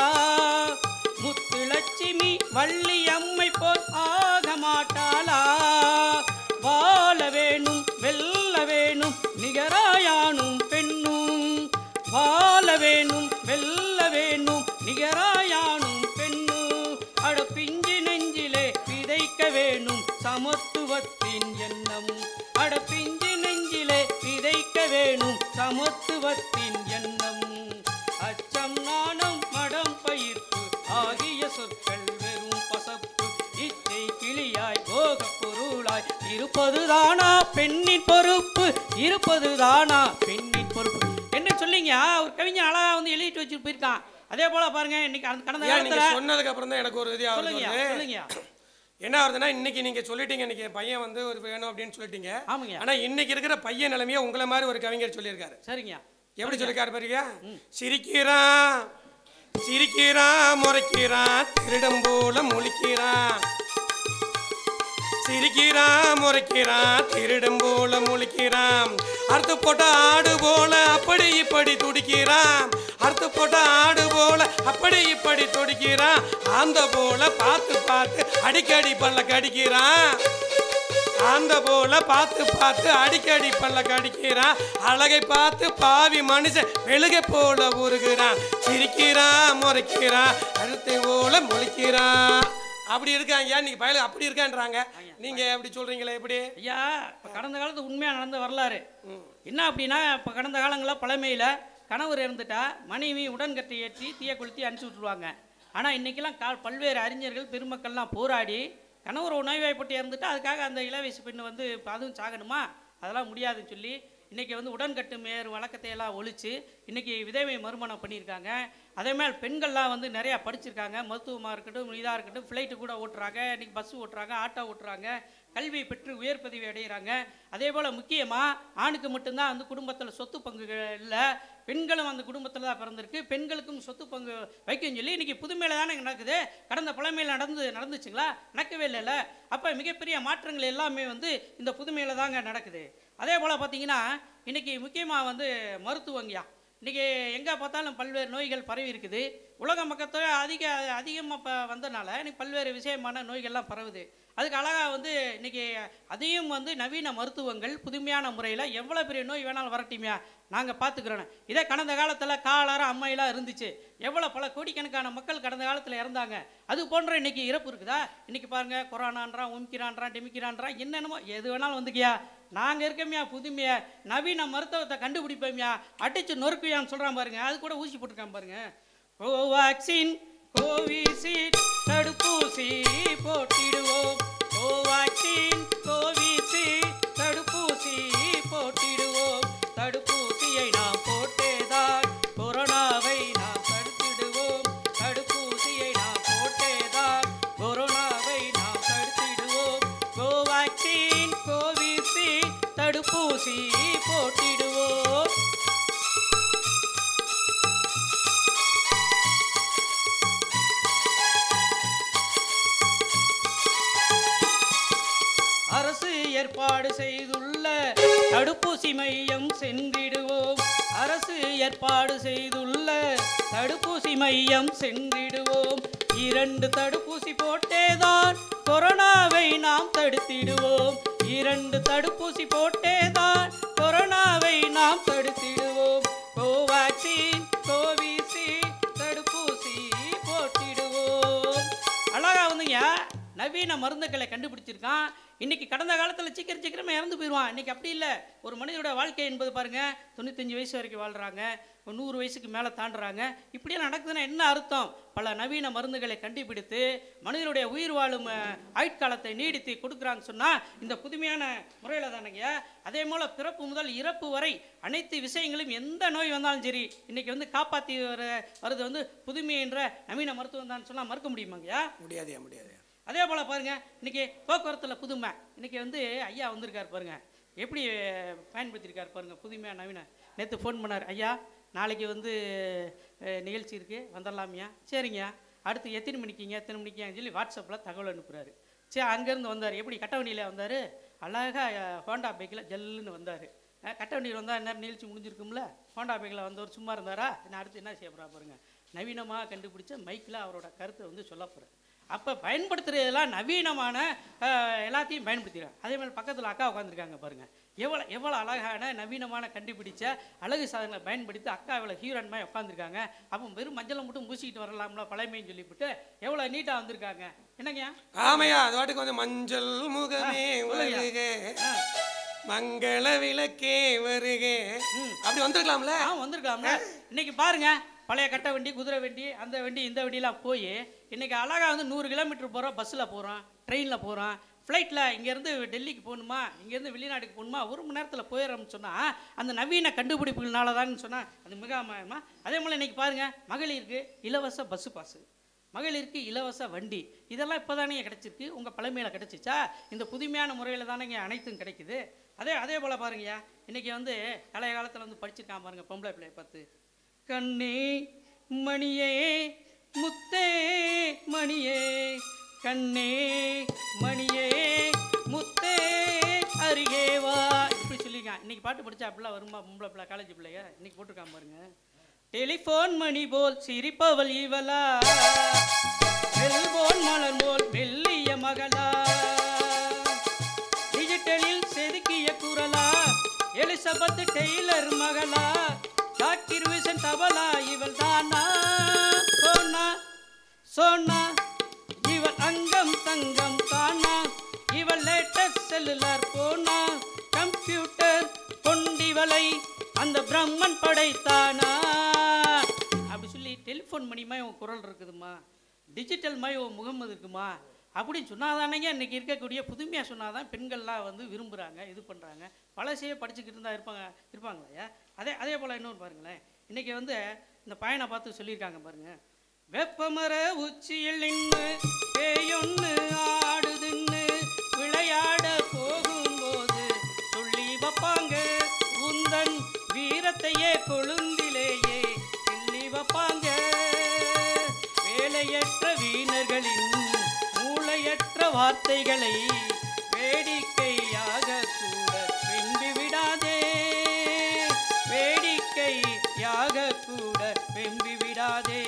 முத்துலட்சுமி வள்ளி அம்மை போல் ஆக மாட்டாளா வாழ வேணும் வெல்ல வேணும் நிகராயானும் பெண்ணும் வாழ வேணும் வெல்ல வேணும் நிகராயானும் பெண்ணும் அட பிஞ்சு நெஞ்சிலே விதைக்க வேணும் சமத்துவத்தின் எண்ணம் அட பிஞ்சு நெஞ்சிலே விதைக்க வேணும் சமத்துவத்தின் எண்ணம் அச்சம் நாணம் மடம் பயிர்ப்பு ஆகிய சொற்கள் வெறும் பசப்பு இச்சை கிளியாய் போக பொருளாய் இருப்பது தானா பெண்ணின் பொறுப்பு இருப்பது தானா பெண்ணின் பொறுப்பு என்ன சொல்லிங்க ஒரு கவிஞன் அழகா வந்து எழுதிட்டு வச்சுட்டு போயிருக்கான் அதே போல பாருங்க இன்னைக்கு அந்த கடந்த ஏன் நீங்க காலத்துல சொன்னதுக்கு அப்புறம் தான் எனக்கு ஒரு இது சொல்லுங்க ஆகுது சொல்லுங்க என்ன ஆகுதுன்னா இன்னைக்கு நீங்க சொல்லிட்டீங்க இன்னைக்கு என் பையன் வந்து ஒரு வேணும் அப்படின்னு சொல்லிட்டீங்க ஆமாங்க ஆனா இன்னைக்கு இருக்கிற பையன் நிலைமையை உங்களை மாதிரி ஒரு கவிஞர் சொல்லியிருக்காரு சரிங்க எப்படி சொல்லிருக்காரு பாருங்க சிரிக்கிறான் சிரிக்கிறான் முறைக்கிறான் திருடம் போல முழிக்கிறான் சிரிக்கிறான் முறைக்கிறான் திருடம் போல முழிக்கிறான் அறுத்து போட்ட ஆடு போல அப்படி இப்படி துடிக்கிறான் அறுத்து போட்ட ஆடு போல அப்படி இப்படி துடிக்கிறான் அந்த போல பார்த்து பார்த்து அடிக்கடி பல்ல கடிக்கிறான் அந்த போல பார்த்து பார்த்து அடிக்கடி பல்ல கடிக்கிறான் அழகை பார்த்து பாவி மனுஷன் மெழுகை போல உருகிறான் சிரிக்கிறான் முறைக்கிறான் அழுத்தை போல முழிக்கிறான் அப்படி இருக்காங்க ஏன் நீங்க பயலுக்கு அப்படி இருக்கான்றாங்க நீங்க எப்படி சொல்றீங்களே எப்படி ஐயா இப்போ கடந்த காலத்து உண்மையாக நடந்த வரலாறு என்ன அப்படின்னா இப்போ கடந்த காலங்களில் பழமையில் கணவர் இறந்துட்டா மனைவி உடன்கட்டை ஏற்றி தீய கொளுத்தி அனுப்பிச்சி விட்ருவாங்க ஆனால் இன்றைக்கெல்லாம் கா பல்வேறு அறிஞர்கள் பெருமக்கள்லாம் போராடி கணவர் நோய்வாய்ப்பட்டு இறந்துட்டா அதுக்காக அந்த இளவயசு பெண்ணு வந்து இப்ப அதுவும் சாகணுமா அதெல்லாம் முடியாதுன்னு சொல்லி இன்றைக்கி வந்து உடன்கட்டு மேறு வழக்கத்தை எல்லாம் ஒழிச்சு இன்றைக்கி விதவை மறுமணம் பண்ணியிருக்காங்க அதே மாதிரி பெண்கள்லாம் வந்து நிறையா படிச்சிருக்காங்க மருத்துவமாக இருக்கட்டும் இதாக இருக்கட்டும் ஃப்ளைட்டு கூட ஓட்டுறாங்க இன்றைக்கி பஸ் ஓட்டுறாங்க ஆட்டோ ஓட்டுறாங்க கல்வி பெற்று உயர் பதவி அடைகிறாங்க அதே போல் முக்கியமாக ஆணுக்கு மட்டும்தான் வந்து குடும்பத்தில் சொத்து பங்குகள் இல்லை பெண்களும் அந்த குடும்பத்தில் தான் பிறந்திருக்கு பெண்களுக்கும் சொத்து பங்கு வைக்கும் சொல்லி இன்னைக்கு புதுமையில தானே நடக்குது கடந்த பழமையில் நடந்து நடந்துச்சுங்களா நடக்கவே இல்லைல்ல அப்போ மிகப்பெரிய மாற்றங்கள் எல்லாமே வந்து இந்த புதுமையில தாங்க நடக்குது அதே போல் பார்த்தீங்கன்னா இன்னைக்கு முக்கியமாக வந்து மருத்துவங்கயா இன்றைக்கி எங்கே பார்த்தாலும் பல்வேறு நோய்கள் பரவி இருக்குது உலக மக்கத்தொகை அதிக அதிகமாக இப்போ வந்தனால இன்னைக்கு பல்வேறு விஷயமான நோய்கள்லாம் பரவுது அதுக்கு அழகாக வந்து இன்றைக்கி அதையும் வந்து நவீன மருத்துவங்கள் புதுமையான முறையில் எவ்வளோ பெரிய நோய் வேணாலும் வரட்டுமையா நாங்கள் பார்த்துக்கிறோம் இதே கடந்த காலத்தில் காலார அம்மையெல்லாம் இருந்துச்சு எவ்வளோ பல கோடிக்கணக்கான மக்கள் கடந்த காலத்தில் இறந்தாங்க அது போன்ற இன்னைக்கு இறப்பு இருக்குதா இன்னைக்கு பாருங்க கொரோனான்றான் உமிக்கிறான்றான் டெமிக்கிறான்றான் என்னென்னமோ எது வேணாலும் வந்துக்கியா நாங்கள் இருக்கோம்யா புதுமையா நவீன மருத்துவத்தை கண்டுபிடிப்போம்யா அடிச்சு நொறுக்குயான்னு சொல்கிறான் பாருங்க அது கூட ஊசி போட்டிருக்கான் பாருங்க கோவாக்சின் கோவிஷீல்டு தடுப்பூசி போட்டிடுவோம் கோவாக்சின் கோவிஷீல்டு தடுப்பூசி போட்டிடுவோம் தடுப்பூசியை நாம் போட்டேதான் கொரோனாவை நாம் தடுத்திடுவோம் தடுப்பூசியை நாம் போட்டேதான் கொரோனாவை நாம் தடுத்திடுவோம் கோவாக்சின் கோவிஷீல்டு தடுப்பூசி போட்டிடுவோம் அரசு ஏற்பாடு செய்துள்ள தடுப்பூசி மையம் சென்றிடுவோம் அரசு ஏற்பாடு செய்துள்ள தடுப்பூசி மையம் சென்றிடுவோம் இரண்டு தடுப்பூசி போட்டேதான் கொரோனாவை நாம் தடுத்திடுவோம் இரண்டு தடுப்பூசி போட்டேதான் கொரோனாவை நாம் தடுத்திடுவோம் கோவாக்சின் கோவிஷீல்டு தடுப்பூசி போட்டிடுவோம் அழகா வந்துங்க நவீன மருந்துகளை கண்டுபிடிச்சிருக்கான் இன்னைக்கு கடந்த காலத்தில் சீக்கிரம் சீக்கிரமே இறந்து போயிடுவான் இன்னைக்கு அப்படி இல்லை ஒரு மனிதனோட வாழ்க்கை என்பது பாருங்க தொண்ணூத்தஞ்சு வயசு வரைக்கும் வாழ்றாங்க ஒரு நூறு வயசுக்கு மேலே தாண்டுறாங்க இப்படியெல்லாம் நடக்குதுன்னா என்ன அர்த்தம் பல நவீன மருந்துகளை கண்டுபிடித்து மனிதனுடைய உயிர் வாழும் அஹ், ஆயுட்காலத்தை நீடித்து கொடுக்குறான்னு சொன்னால் இந்த புதுமையான முறையில் தானேங்க அதே போல் பிறப்பு முதல் இறப்பு வரை அனைத்து விஷயங்களும் எந்த நோய் வந்தாலும் சரி இன்னைக்கு வந்து காப்பாற்றி வர வருது வந்து புதுமை என்ற நவீன மருத்துவம் தான் சொன்னால் மறுக்க முடியுமாங்கய்யா முடியாதுயா முடியாது அதே போல் பாருங்க இன்னைக்கு போக்குவரத்தில் புதுமை இன்னைக்கு வந்து ஐயா வந்திருக்கார் பாருங்க எப்படி பயன்படுத்தியிருக்கார் பாருங்க புதுமையா நவீன நேற்று ஃபோன் பண்ணார் ஐயா நாளைக்கு வந்து அஹ், நிகழ்ச்சி இருக்குது வந்துடலாமியா சரிங்க அடுத்து எத்தனை மணிக்குங்க எத்தனை மணிக்குன்னு சொல்லி வாட்ஸ்அப்பில் தகவல் அனுப்புகிறாரு சரி அங்கேருந்து வந்தார் எப்படி கட்டவண்டியில் வந்தார் அழகாக ஹோண்டா பைக்கில் ஜல்லுன்னு வந்தார் கட்டவண்டியில் வந்தால் என்ன நிகழ்ச்சி முடிஞ்சிருக்கும்ல ஹோண்டா பைக்கில் வந்தவர் சும்மா இருந்தாரா நான் அடுத்து என்ன செய்ய போகிறா பாருங்க நவீனமாக கண்டுபிடிச்ச மைக்கில் அவரோட கருத்தை வந்து சொல்ல போகிறேன் அப்போ பயன்படுத்துறதெல்லாம் நவீனமான அஹ், எல்லாத்தையும் பயன்படுத்திடுறாங்க அதே மாதிரி பக்கத்தில் அக்கா உட்காந்துருக்காங்க பாருங்கள் எவ்வளோ எவ்வளோ அழகான நவீனமான கண்டுபிடிச்ச அழகு சாதனங்களை பயன்படுத்தி அக்கா எவ்வளோ ஹீரோயின் மாதிரி உட்காந்துருக்காங்க அப்போ வெறும் மஞ்சளை மட்டும் பூசிக்கிட்டு வரலாம்ல பழமைன்னு சொல்லிவிட்டு எவ்வளோ நீட்டாக வந்திருக்காங்க என்னங்கய்யா ஆமையா அது வாட்டுக்கு வந்து மஞ்சள் முகமே சொல்லுங்க. வருக ஆ மங்கள விளக்கே வருக அப்படி வந்திருக்கலாம்ல ஆ வந்திருக்காம இன்னைக்கு பாருங்க பழைய கட்டை வண்டி குதிரை வண்டி அந்த வண்டி இந்த வண்டிலாம் போய் இன்னைக்கு அழகாக வந்து நூறு கிலோமீட்டர் போகிறோம் பஸ்ஸில் போகிறோம் ட்ரெயினில் போகிறோம் ஃப்ளைட்டில் இங்கேருந்து டெல்லிக்கு போகணுமா இங்கேருந்து வெளிநாட்டுக்கு போகணுமா ஒரு மணி நேரத்தில் போயிடறோம்னு சொன்னால் அந்த நவீன கண்டுபிடிப்புகள்னால தான் சொன்னால் அது மிக அம- அதே போல் இன்னைக்கு பாருங்கள் மகளிருக்கு இலவச பஸ்ஸு பாஸு மகளிருக்கு இலவச வண்டி இதெல்லாம் இப்போ தானே கிடைச்சிருக்கு உங்கள் பழமையில் கிடைச்சிச்சா இந்த புதுமையான முறையில் தானேங்க அனைத்தும் கிடைக்குது அதே அதே போல் பாருங்கய்யா இன்றைக்கி வந்து பழைய காலத்தில் வந்து படிச்சிருக்கான் பாருங்க பொம்பளை பிள்ளைய பார்த்து கண்ணே மணியே முத்தே மணியே கண்ணே மணியே முத்தே அருகே வா இப்படி சொல்லியிருக்கான் இன்னைக்கு பாட்டு படிச்சா அப்படிலாம் வருமா பொம்பளை பிள்ளை காலேஜ் பிள்ளைங்க இன்னைக்கு போட்டிருக்கான் பாருங்க டெலிஃபோன் மணி போல் சிரிப்பவள் இவளா செல்போன் மலர் போல் மெல்லிய மகளா டிஜிட்டலில் செதுக்கிய குரலா எலிசபெத் டெய்லர் மகளா டாக்கிர் விசன் தபலா இவள் தானா சோனா சோனா இவள் அங்கம் தங்கம் தானா இவள் லேட்டஸ்ட் செல்லுலார் போனா கம்ப்யூட்டர் கொண்டிவளை அந்த பிரம்மன் படைத்தானா அப்படி சொல்லி டெலிஃபோன் மணிமா உன் குரல் இருக்குதுமா டிஜிட்டல் மாதிரி உன் முகம் இருக்குமா அப்படின்னு சொன்னாதானேங்க இன்னைக்கு இருக்கக்கூடிய புதுமையாக சொன்னாதான் பெண்கள்லாம் வந்து விரும்புகிறாங்க இது பண்ணுறாங்க பழசையே படிச்சுக்கிட்டு இருந்தா இருப்பாங்க இருப்பாங்களா அதே அதே போல் இன்னொன்று பாருங்களேன் இன்னைக்கு வந்து இந்த பையனை பார்த்து சொல்லியிருக்காங்க பாருங்க வெப்பமர உச்சியில் நின்று பேயொன்னு ஆடுதுன்னு விளை வேட்டையாட போகும்போது சொல்லி வைப்பாங்க உந்தன் வீரத்தையே கொழுந்திலேயே கிள்ளி வைப்பாங்க வேலையற்ற வீணர்களின் மூளையற்ற வார்த்தைகளை வேடிக்கையாக கூட வெம்பி விடாதே வேடிக்கையாக கூட வெம்பி விடாதே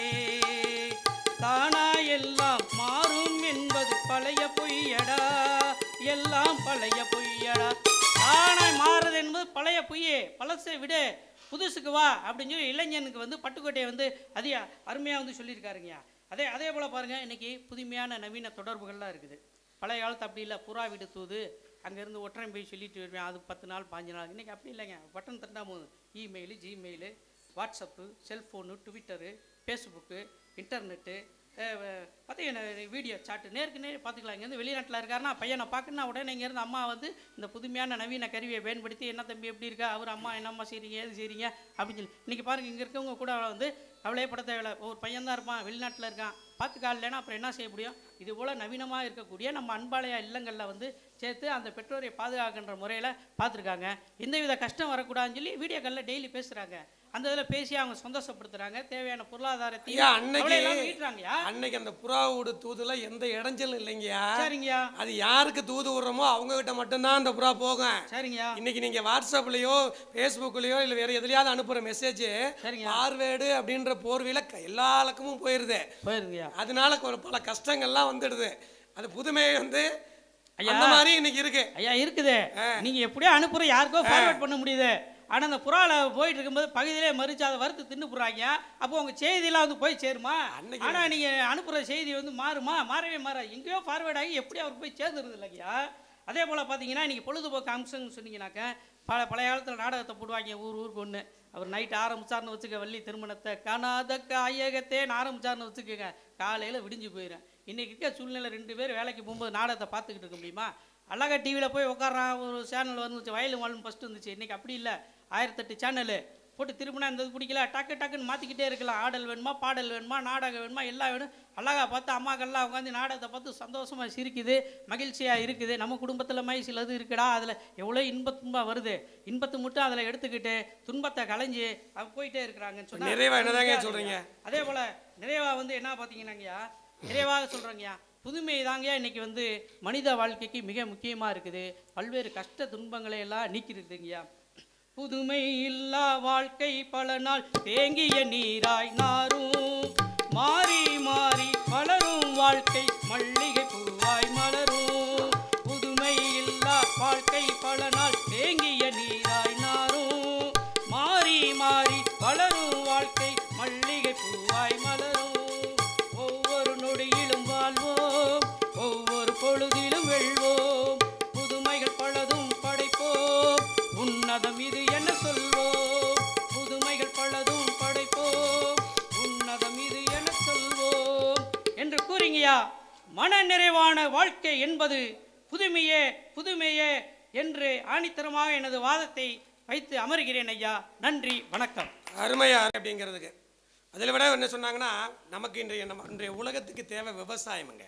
தானா எல்லாம் மாறும் என்பது பழைய பொய்யடா எல்லாம் பழைய பொய்யடா தானாய் மாறுறது என்பது பழைய பொய்யே பழசை விடு புதுசுக்கு வா அப்படின்னு சொல்லி இளைஞனுக்கு வந்து பட்டுக்கோட்டையை வந்து அதிக அருமையாக வந்து சொல்லியிருக்காருங்கய்யா அதே அதே போல் பாருங்கள் இன்னைக்கு புதுமையான நவீன தொடர்புகள்லாம் இருக்குது பழைய காலத்து அப்படி இல்லை புறா வீடு தூது அங்கேருந்து ஒற்றை போய் சொல்லிட்டு வருவேன் அது பத்து நாள் பாஞ்சு நாள் இன்றைக்கி அப்படி இல்லைங்க பட்டன் தட்டா போதும் email gmail WhatsApp cellphone Twitter Facebook internet பார்த்தீங்கன்னா வீடியோ சாட்டு நேருக்கு நேர் பார்த்துக்கலாம் இங்கேருந்து வெளிநாட்டில் இருக்காருன்னா பையனை பார்க்கணுன்னா உடனே இங்கேருந்து அம்மா வந்து இந்த புதுமையான நவீன கருவியை பயன்படுத்தி என்ன தம்பி எப்படி இருக்கா அவர் அம்மா என்னம்மா செய்றீங்க எது செய்றீங்க அப்படின்னு சொல்லி இன்றைக்கி பாருங்கள் இங்கே இருக்கவங்க கூட வந்து கவலையே பட தேவையில்ல ஒரு பையன் தான் இருப்பான் வெளிநாட்டில் இருக்கான் பார்த்துக்கா இல்லைன்னா அப்புறம் என்ன செய்ய முடியும் இது போல் நவீனமாக இருக்கக்கூடிய நம்ம அன்பாலய இல்லங்களில் வந்து சேர்த்து அந்த பெற்றோரை பாதுகாக்கின்ற முறையில் பார்த்துருக்காங்க எந்தவித கஷ்டம் வரக்கூடாதுன்னு சொல்லி வீடியோ காலில் டெய்லி பேசுகிறாங்க அந்த இதில் பேசி அவங்க சந்தோஷப்படுத்துறாங்க தேவையான பொருளாதாரத்தையும் ஐயா அன்னைக்கு கவலையெல்லாம் மீட்டுறாங்கய்யா அன்னைக்கு அந்த புறா வீடு தூதுல எந்த இடைஞ்சலும் இல்லைங்கய்யா சரிங்கய்யா அது யாருக்கு தூது விடுறோமோ அவங்க கிட்ட மட்டும்தான் அந்த புறா போகும் சரிங்கய்யா இன்னைக்கு நீங்க வாட்ஸ்அப்லயோ ஃபேஸ்புக்லயோ இல்ல வேற எதுலயாவது அனுப்புற மெசேஜ் சரிங்க. பார்வேடு அப்படின்ற போர்வையில க- எல்லா இலக்கமும் போயிருது போயிருங்கய்யா அதனால ஒரு பல கஷ்டங்கள்லாம் வந்துடுது அது புதுமை வந்து ஐயா. அந்த மாதிரி இன்னைக்கு இருக்கு ஐயா இருக்குது நீங்க எப்படியோ அனுப்புற யாருக்கோ ஃபார்வர்ட் பண்ண முடியுது ஆனா அந்த புறால போயிட்டு இருக்கும்போது பகுதியிலே மறிச்சு அதை வறுத்து தின்னு போடுறாங்க அப்போ உங்க செய்தியெல்லாம் வந்து போய் சேருமா அன்னைக்கு- ஆனா நீங்க அனுப்புற செய்தி வந்து மாறுமா மாறவே மாறாது எங்கேயோ ஃபார்வர்ட் ஆகி எப்படி அவருக்கு போய் சேர்ந்துருது இல்லையா அதே போல் பார்த்தீங்கன்னா நீங்கள் பொழுதுபோக்கு அம்சம்னு சொன்னீங்கன்னாக்க பல பழைய காலத்தில் நாடகத்தை போடுவாங்க ஊர் ஊருக்கு ஒன்று அவர் நைட் ஆரம்பிச்சார்னு வச்சுக்க வள்ளி திருமணத்தை காணாத காயகத்தேன்னு ஆரம்பிச்சார்னு வச்சுக்கோங்க காலையில் விடிஞ்சு போயிடும் இன்றைக்கி இருக்க சூழ்நிலை ரெண்டு பேர் வேலைக்கு போகும்போது நாடகத்தை பார்த்துக்கிட்டு இருக்க முடியுமா அழகா டிவியில் போய் உட்காரான் ஒரு சேனல் வந்துச்சு வயலும் வாழும் ஃபஸ்ட்டு இருந்துச்சு இன்றைக்கி அப்படி இல்லை ஆயிரத்தெட்டு சேனலு போட்டு திரும்பினா இந்த இது பிடிக்கல டக்கு டக்குன்னு மாற்றிக்கிட்டே இருக்கலாம் ஆடல் வேணுமா பாடல் வேணுமா நாடகம் வேணுமா எல்லாம் வேணும் அழகா பார்த்து அம்மாக்கள்லாம் உட்காந்து நாடகத்தை பார்த்து சந்தோஷமாக சிரிக்குது மகிழ்ச்சியாக இருக்குது நம்ம குடும்பத்தில் மை சிலது இருக்குடா அதில் எவ்வளோ இன்ப துன்பம் வருது இன்பத்தை மட்டும் அதில் எடுத்துக்கிட்டு துன்பத்தை களைஞ்சு அவங்க போயிட்டே இருக்கிறாங்கன்னு சொன்னா நிறைவா என்னதாங்க அது சொல்றீங்க? அதே போல் நிறைவா வந்து என்ன பார்த்தீங்கன்னாங்கய்யா நிறைவாக சொல்கிறேங்கய்யா புதுமை தாங்கய்யா இன்னைக்கு வந்து மனித வாழ்க்கைக்கு மிக முக்கியமாக இருக்குது பல்வேறு கஷ்ட துன்பங்களை எல்லாம் நீக்கிருக்குதுங்கய்யா புதுமை இல்லா வாழ்க்கை பல நாள் தேங்கிய நீராய் நாரும் மாறி மாறி வளரும் வாழ்க்கை மல்லிகை பூவாய் மலரும் புதுமை இல்லா வாழ்க்கை பல நாள் தேங்கிய நீராய் நாரும் மாறி மாறி வளரும் வாழ்க்கை மல்லிகை பூவாய் மலரும் ஒவ்வொரு நொடியிலும் வாழ்வோம் ஒவ்வொரு பொழுதிலும் வெல்வோம் புதுமைகள் பலதும் படைப்போம் உன்னதம் இது என்ன சொல்வோம் புதுமைகள் பலதும் படைப்போம் உன்னதம் இது என சொல்வோம் என்று கூறிங்கயா மன நிறைவான வாழ்க்கை என்பது புதுமையே புதுமையே என்று ஆணித்தரமாக எனது வாதத்தை வைத்து அமர்கிறேன் ஐயா நன்றி வணக்கம் அருமையா அப்படிங்கிறதுக்கு அதில் விட என்ன சொன்னாங்கன்னா நமக்கு இன்றைய நம்ம இன்றைய உலகத்துக்கு தேவை விவசாயமுங்க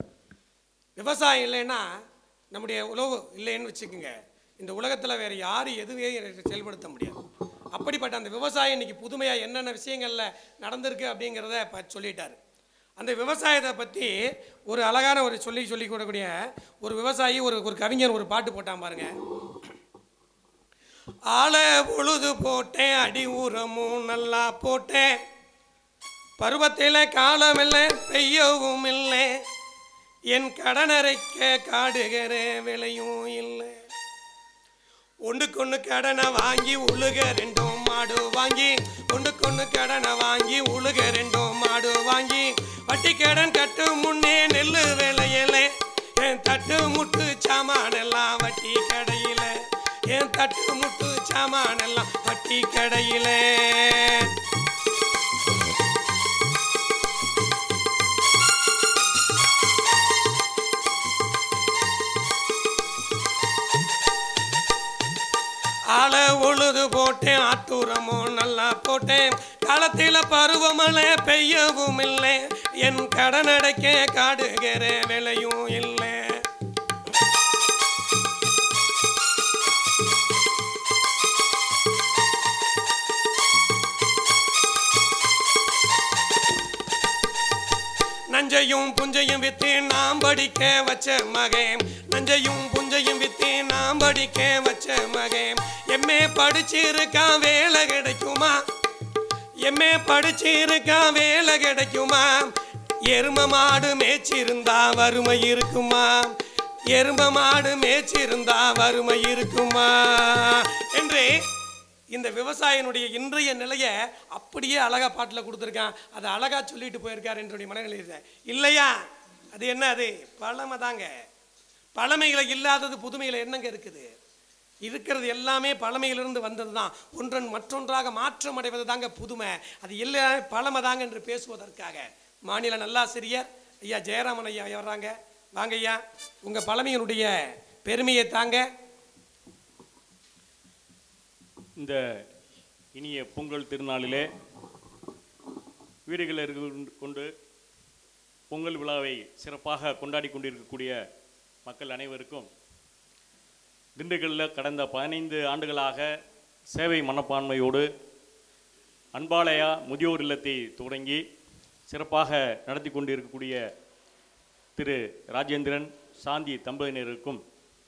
விவசாயம் இல்லைன்னா நம்முடைய உழவு இல்லைன்னு வச்சுக்கோங்க இந்த உலகத்தில் வேறு யாரும் எதுவே செயல்படுத்த முடியாது அப்படிப்பட்ட அந்த விவசாயம் இன்னைக்கு புதுமையாக என்னென்ன விஷயங்களில் நடந்திருக்கு அப்படிங்கிறத இப்போ சொல்லிட்டாரு அந்த விவசாயத்தை பற்றி ஒரு அழகான ஒரு சொல்லி சொல்லி கூடக்கூடிய ஒரு விவசாயி ஒரு ஒரு கவிஞர் ஒரு பாட்டு போட்டான் பாருங்க ஆள பொழுது போட்டேன் அடி உரமும் நல்லா போட்டேன் பருவத்தில் காலம் இல்லை பெய்யவும் இல்லை என் கடனரைக்க காடுகிற விலையும் இல்லை ஒன்றுக்கொன்று கடனை வாங்கி உழுக ரெண்டும் மாடு வாங்கி ஒன்றுக்கொன்று கடனை வாங்கி உழுக ரெண்டும் மாடு வாங்கி வட்டி கடன் கட்டு முன்னே நெல்லு விளையல என் தட்டு முட்டு சாமானெல்லாம் வட்டி கடையில என் தட்டு முட்டு சாமானெல்லாம் வட்டி கடையில ஆளை உழுது போட்டேன் ஆட்டுரமும் நல்லா போட்டேன் காலத்தில் பருவமழை பெய்யவும் இல்லை என் கடன் அடைக்க காடுகிற விலையும் இல்லை நஞ்சையும் புஞ்சையும் வித்து நாம் படிக்க வச்ச மகன் நஞ்சையும் புஞ்சையும் வித்து நாம் படிக்க வச்ச மகன் எம்ஏ படிச்சிருக்கான் வேலை கிடைக்குமா எம்ஏ படிச்சிருக்கா வேலை கிடைக்குமா எரும மாடு மேய்ச்சிருந்தா வறுமை இருக்குமா எரும மாடு மேய்ச்சிருந்தா வறுமை இருக்குமா என்று இந்த விவசாயினுடைய இன்றைய நிலையை அப்படியே அழகா பாட்டில் கொடுத்துருக்கான் அதை அழகா சொல்லிட்டு போயிருக்கார் என்னுடைய மனநிலையில் இல்லையா அது என்ன அது பழமை தாங்க பழமைகளை இல்லாதது புதுமையில் என்னங்க இருக்குது இருக்கிறது எல்லாமே பழமையிலிருந்து வந்தது தான் ஒன்றன் மற்றொன்றாக மாற்றம் அடைவது தாங்க புதுமை அது எல்லாமே பழமை தாங்க என்று பேசுவதற்காக மாநில நல்லாசிரியர் ஐயா ஜெயராமன் ஐயா வர்றாங்க வாங்க ஐயா உங்க பழமையினுடைய பெருமையை தாங்க இந்த இனிய பொங்கல் திருநாளிலே வீடுகளில் இருந்து கொண்டு பொங்கல் விழாவை சிறப்பாக கொண்டாடி கொண்டிருக்கக்கூடிய மக்கள் அனைவருக்கும் திண்டுக்கல்லில் கடந்த பதினைந்து ஆண்டுகளாக சேவை மனப்பான்மையோடு அன்பாலயா முதியோர் இல்லத்தை தொடங்கி சிறப்பாக நடத்தி கொண்டிருக்கக்கூடிய திரு ராஜேந்திரன் சாந்தி தம்பதியினருக்கும்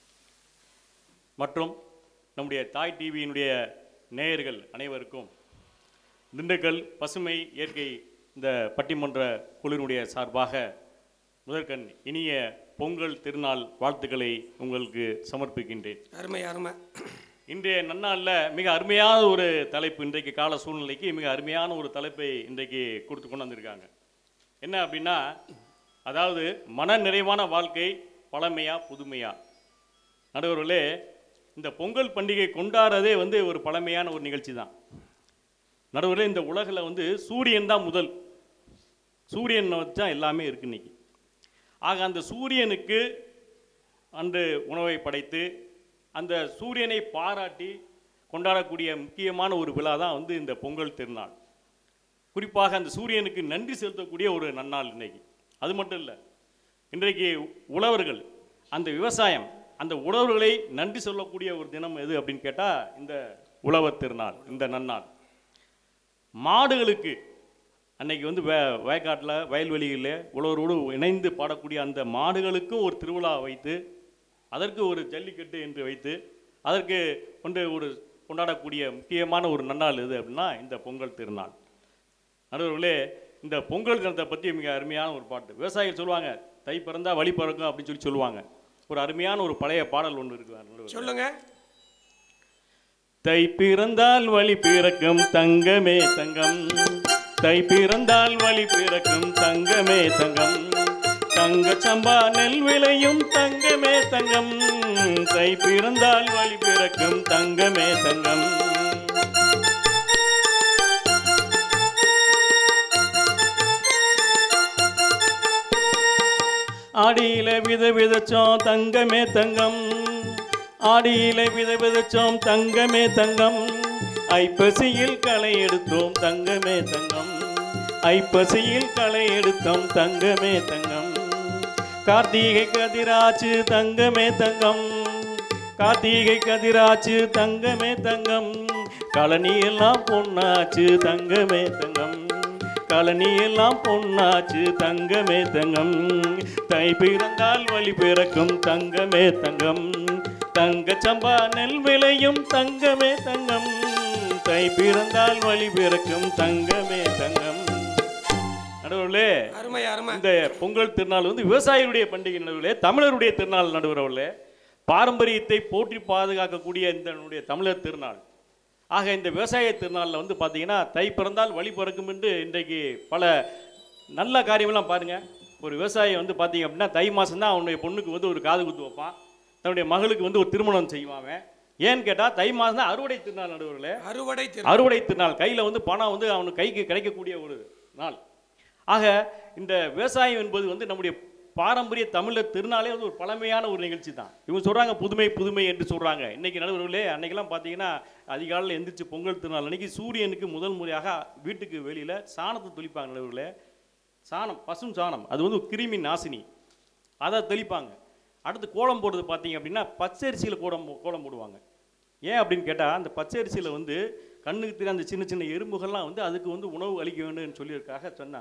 மற்றும் நம்முடைய தாய் டிவியினுடைய நேயர்கள் அனைவருக்கும் திண்டுக்கல் பசுமை இயற்கை இந்த பட்டிமன்ற குழுவினுடைய சார்பாக முதற்கண் இனிய பொங்கல் திருநாள் வாழ்த்துக்களை உங்களுக்கு சமர்ப்பிக்கின்றேன் அருமை அருமை இன்றைய நன்னாளில் மிக அருமையான ஒரு தலைப்பு இன்றைக்கு கால சூழ்நிலைக்கு மிக அருமையான ஒரு தலைப்பை இன்றைக்கு கொடுத்து கொண்டு வந்திருக்காங்க என்ன அப்படின்னா அதாவது மன நிறைவான வாழ்க்கை பழமையா புதுமையா நடுவர்களே இந்த பொங்கல் பண்டிகை கொண்டாடுறதே வந்து ஒரு பழமையான ஒரு நிகழ்ச்சி தான் நடுவர்களே இந்த உலகில் வந்து சூரியன் தான் முதல் சூரியன் வச்சு தான் எல்லாமே இருக்கு இன்னைக்கு ஆக அந்த சூரியனுக்கு அன்று உணவை படைத்து அந்த சூரியனை பாராட்டி கொண்டாடக்கூடிய முக்கியமான ஒரு விழா தான் வந்து இந்த பொங்கல் திருநாள் குறிப்பாக அந்த சூரியனுக்கு நன்றி செலுத்தக்கூடிய ஒரு நன்னாள் இன்னைக்கு அது மட்டும் இல்லை இன்றைக்கு உழவர்கள் அந்த விவசாயம் அந்த உழவர்களை நன்றி சொல்லக்கூடிய ஒரு தினம் எது அப்படின்னு கேட்டால் இந்த உழவர் திருநாள் இந்த நன்னாள் மாடுகளுக்கு அன்னைக்கு வந்து வே வயக்காட்டில் வயல்வெளிகளில் உழவரோடு இணைந்து பாடக்கூடிய அந்த மாடுகளுக்கும் ஒரு திருவிழா வைத்து அதற்கு ஒரு ஜல்லிக்கட்டு என்று வைத்து அதற்கு கொண்டு ஒரு கொண்டாடக்கூடிய முக்கியமான ஒரு நன்னாள் எது அப்படின்னா இந்த பொங்கல் திருநாள் நடுவர்களே இந்த பொங்கல் தினத்தை பற்றி மிக அருமையான ஒரு பாட்டு விவசாயிகள் சொல்லுவாங்க தை பிறந்தா வழி பிறக்கும் அப்படின்னு சொல்லி சொல்லுவாங்க ஒரு அருமையான ஒரு பழைய பாடல் ஒன்று இருக்கு நடுவர்களே. சொல்லுங்க தை பிறந்தால் வழி பிறக்கும் தங்கமே தங்கம் தை பிறந்தால் வழி பிறக்கும் தங்கமே தங்கம் தங்க சம்பா நெல் விளையும் தங்கமே தங்கம் தை பிறந்தால் வழி பிறக்கும் தங்கமே தங்கம் ஆடியில வித விதச்சோம் தங்கமே தங்கம் ஆடியில வித விதச்சோம் தங்கமே தங்கம் ஐப்பசியில் களை எடுத்தோம் தங்கமே தங்கம் ஐப்பசியில் களை எடுத்தோம் தங்கமே தங்கம் கார்த்திகை கதிராச்சு தங்கமே தங்கம் கார்த்திகை கதிராச்சு தங்கமே தங்கம் கழனி எல்லாம் பொன்னாச்சு தங்கமே தங்கம் கழனி எல்லாம் பொன்னாச்சு தங்கமே தங்கம் தை பிறந்தால் வழி பிறக்கும் தங்கமே தங்கம் தங்க சம்பா நெல் விளையும் தங்கமே தங்கம் தை பிறந்தால் வழி பிறக்கும் தங்கமே தங்கம் நடுவர்களே அருமை அருமை இந்த பொங்கல் திருநாள் வந்து விவசாயிகளுடைய பண்டிகை நடுவிலே தமிழருடைய திருநாள் நடுவரவுல பாரம்பரியத்தை போற்றி பாதுகாக்கக்கூடிய இந்த நம்முடைய தமிழர் திருநாள் ஆக இந்த விவசாய திருநாளில் வந்து பார்த்தீங்கன்னா தை பிறந்தால் வழி பிறக்கும் என்று இன்றைக்கு பல நல்ல காரியமெல்லாம் பாருங்க ஒரு விவசாயி வந்து பார்த்தீங்க அப்படின்னா தை மாதம் தான் அவனுடைய பொண்ணுக்கு வந்து ஒரு காது குத்து வைப்பான் தன்னுடைய மகளுக்கு வந்து ஒரு திருமணம் செய்வான் அவன். ஏன்னு கேட்டால் தை மாதம் தான் அறுவடை திருநாள் நடுவர்களே அறுவடை திரு அறுவடை திருநாள் கையில் வந்து பணம் வந்து அவனுக்கு கைக்கு கிடைக்கக்கூடிய ஒரு நாள் ஆக இந்த விவசாயம் என்பது வந்து நம்முடைய பாரம்பரிய தமிழர் திருநாளே வந்து ஒரு பழமையான ஒரு நிகழ்ச்சி தான் இவங்க சொல்கிறாங்க புதுமை புதுமை என்று சொல்கிறாங்க இன்னைக்கு நடுவர்களே அன்னைக்கெல்லாம் பார்த்தீங்கன்னா அதிகாலையில் எந்திரிச்சு பொங்கல் திருநாள் அன்னைக்கு சூரியனுக்கு முதல் முறையாக வீட்டுக்கு வெளியில் சாணத்தை தெளிப்பாங்க நடுவர்களே சாணம் பசும் சாணம் அது வந்து ஒரு கிருமி நாசினி அதை தெளிப்பாங்க அடுத்து கோலம் போடுறது பார்த்தீங்க அப்படின்னா பச்சரிசியில் கோலம் போ- கோலம் போடுவாங்க ஏன் அப்படின்னு கேட்டால் அந்த பச்சரிசியில் வந்து கண்ணுக்கு தெரியாத அந்த சின்ன சின்ன எறும்புகள்லாம் வந்து அதுக்கு வந்து உணவு அளிக்க வேண்டும்னு சொல்லியிருக்காக சொன்னாங்க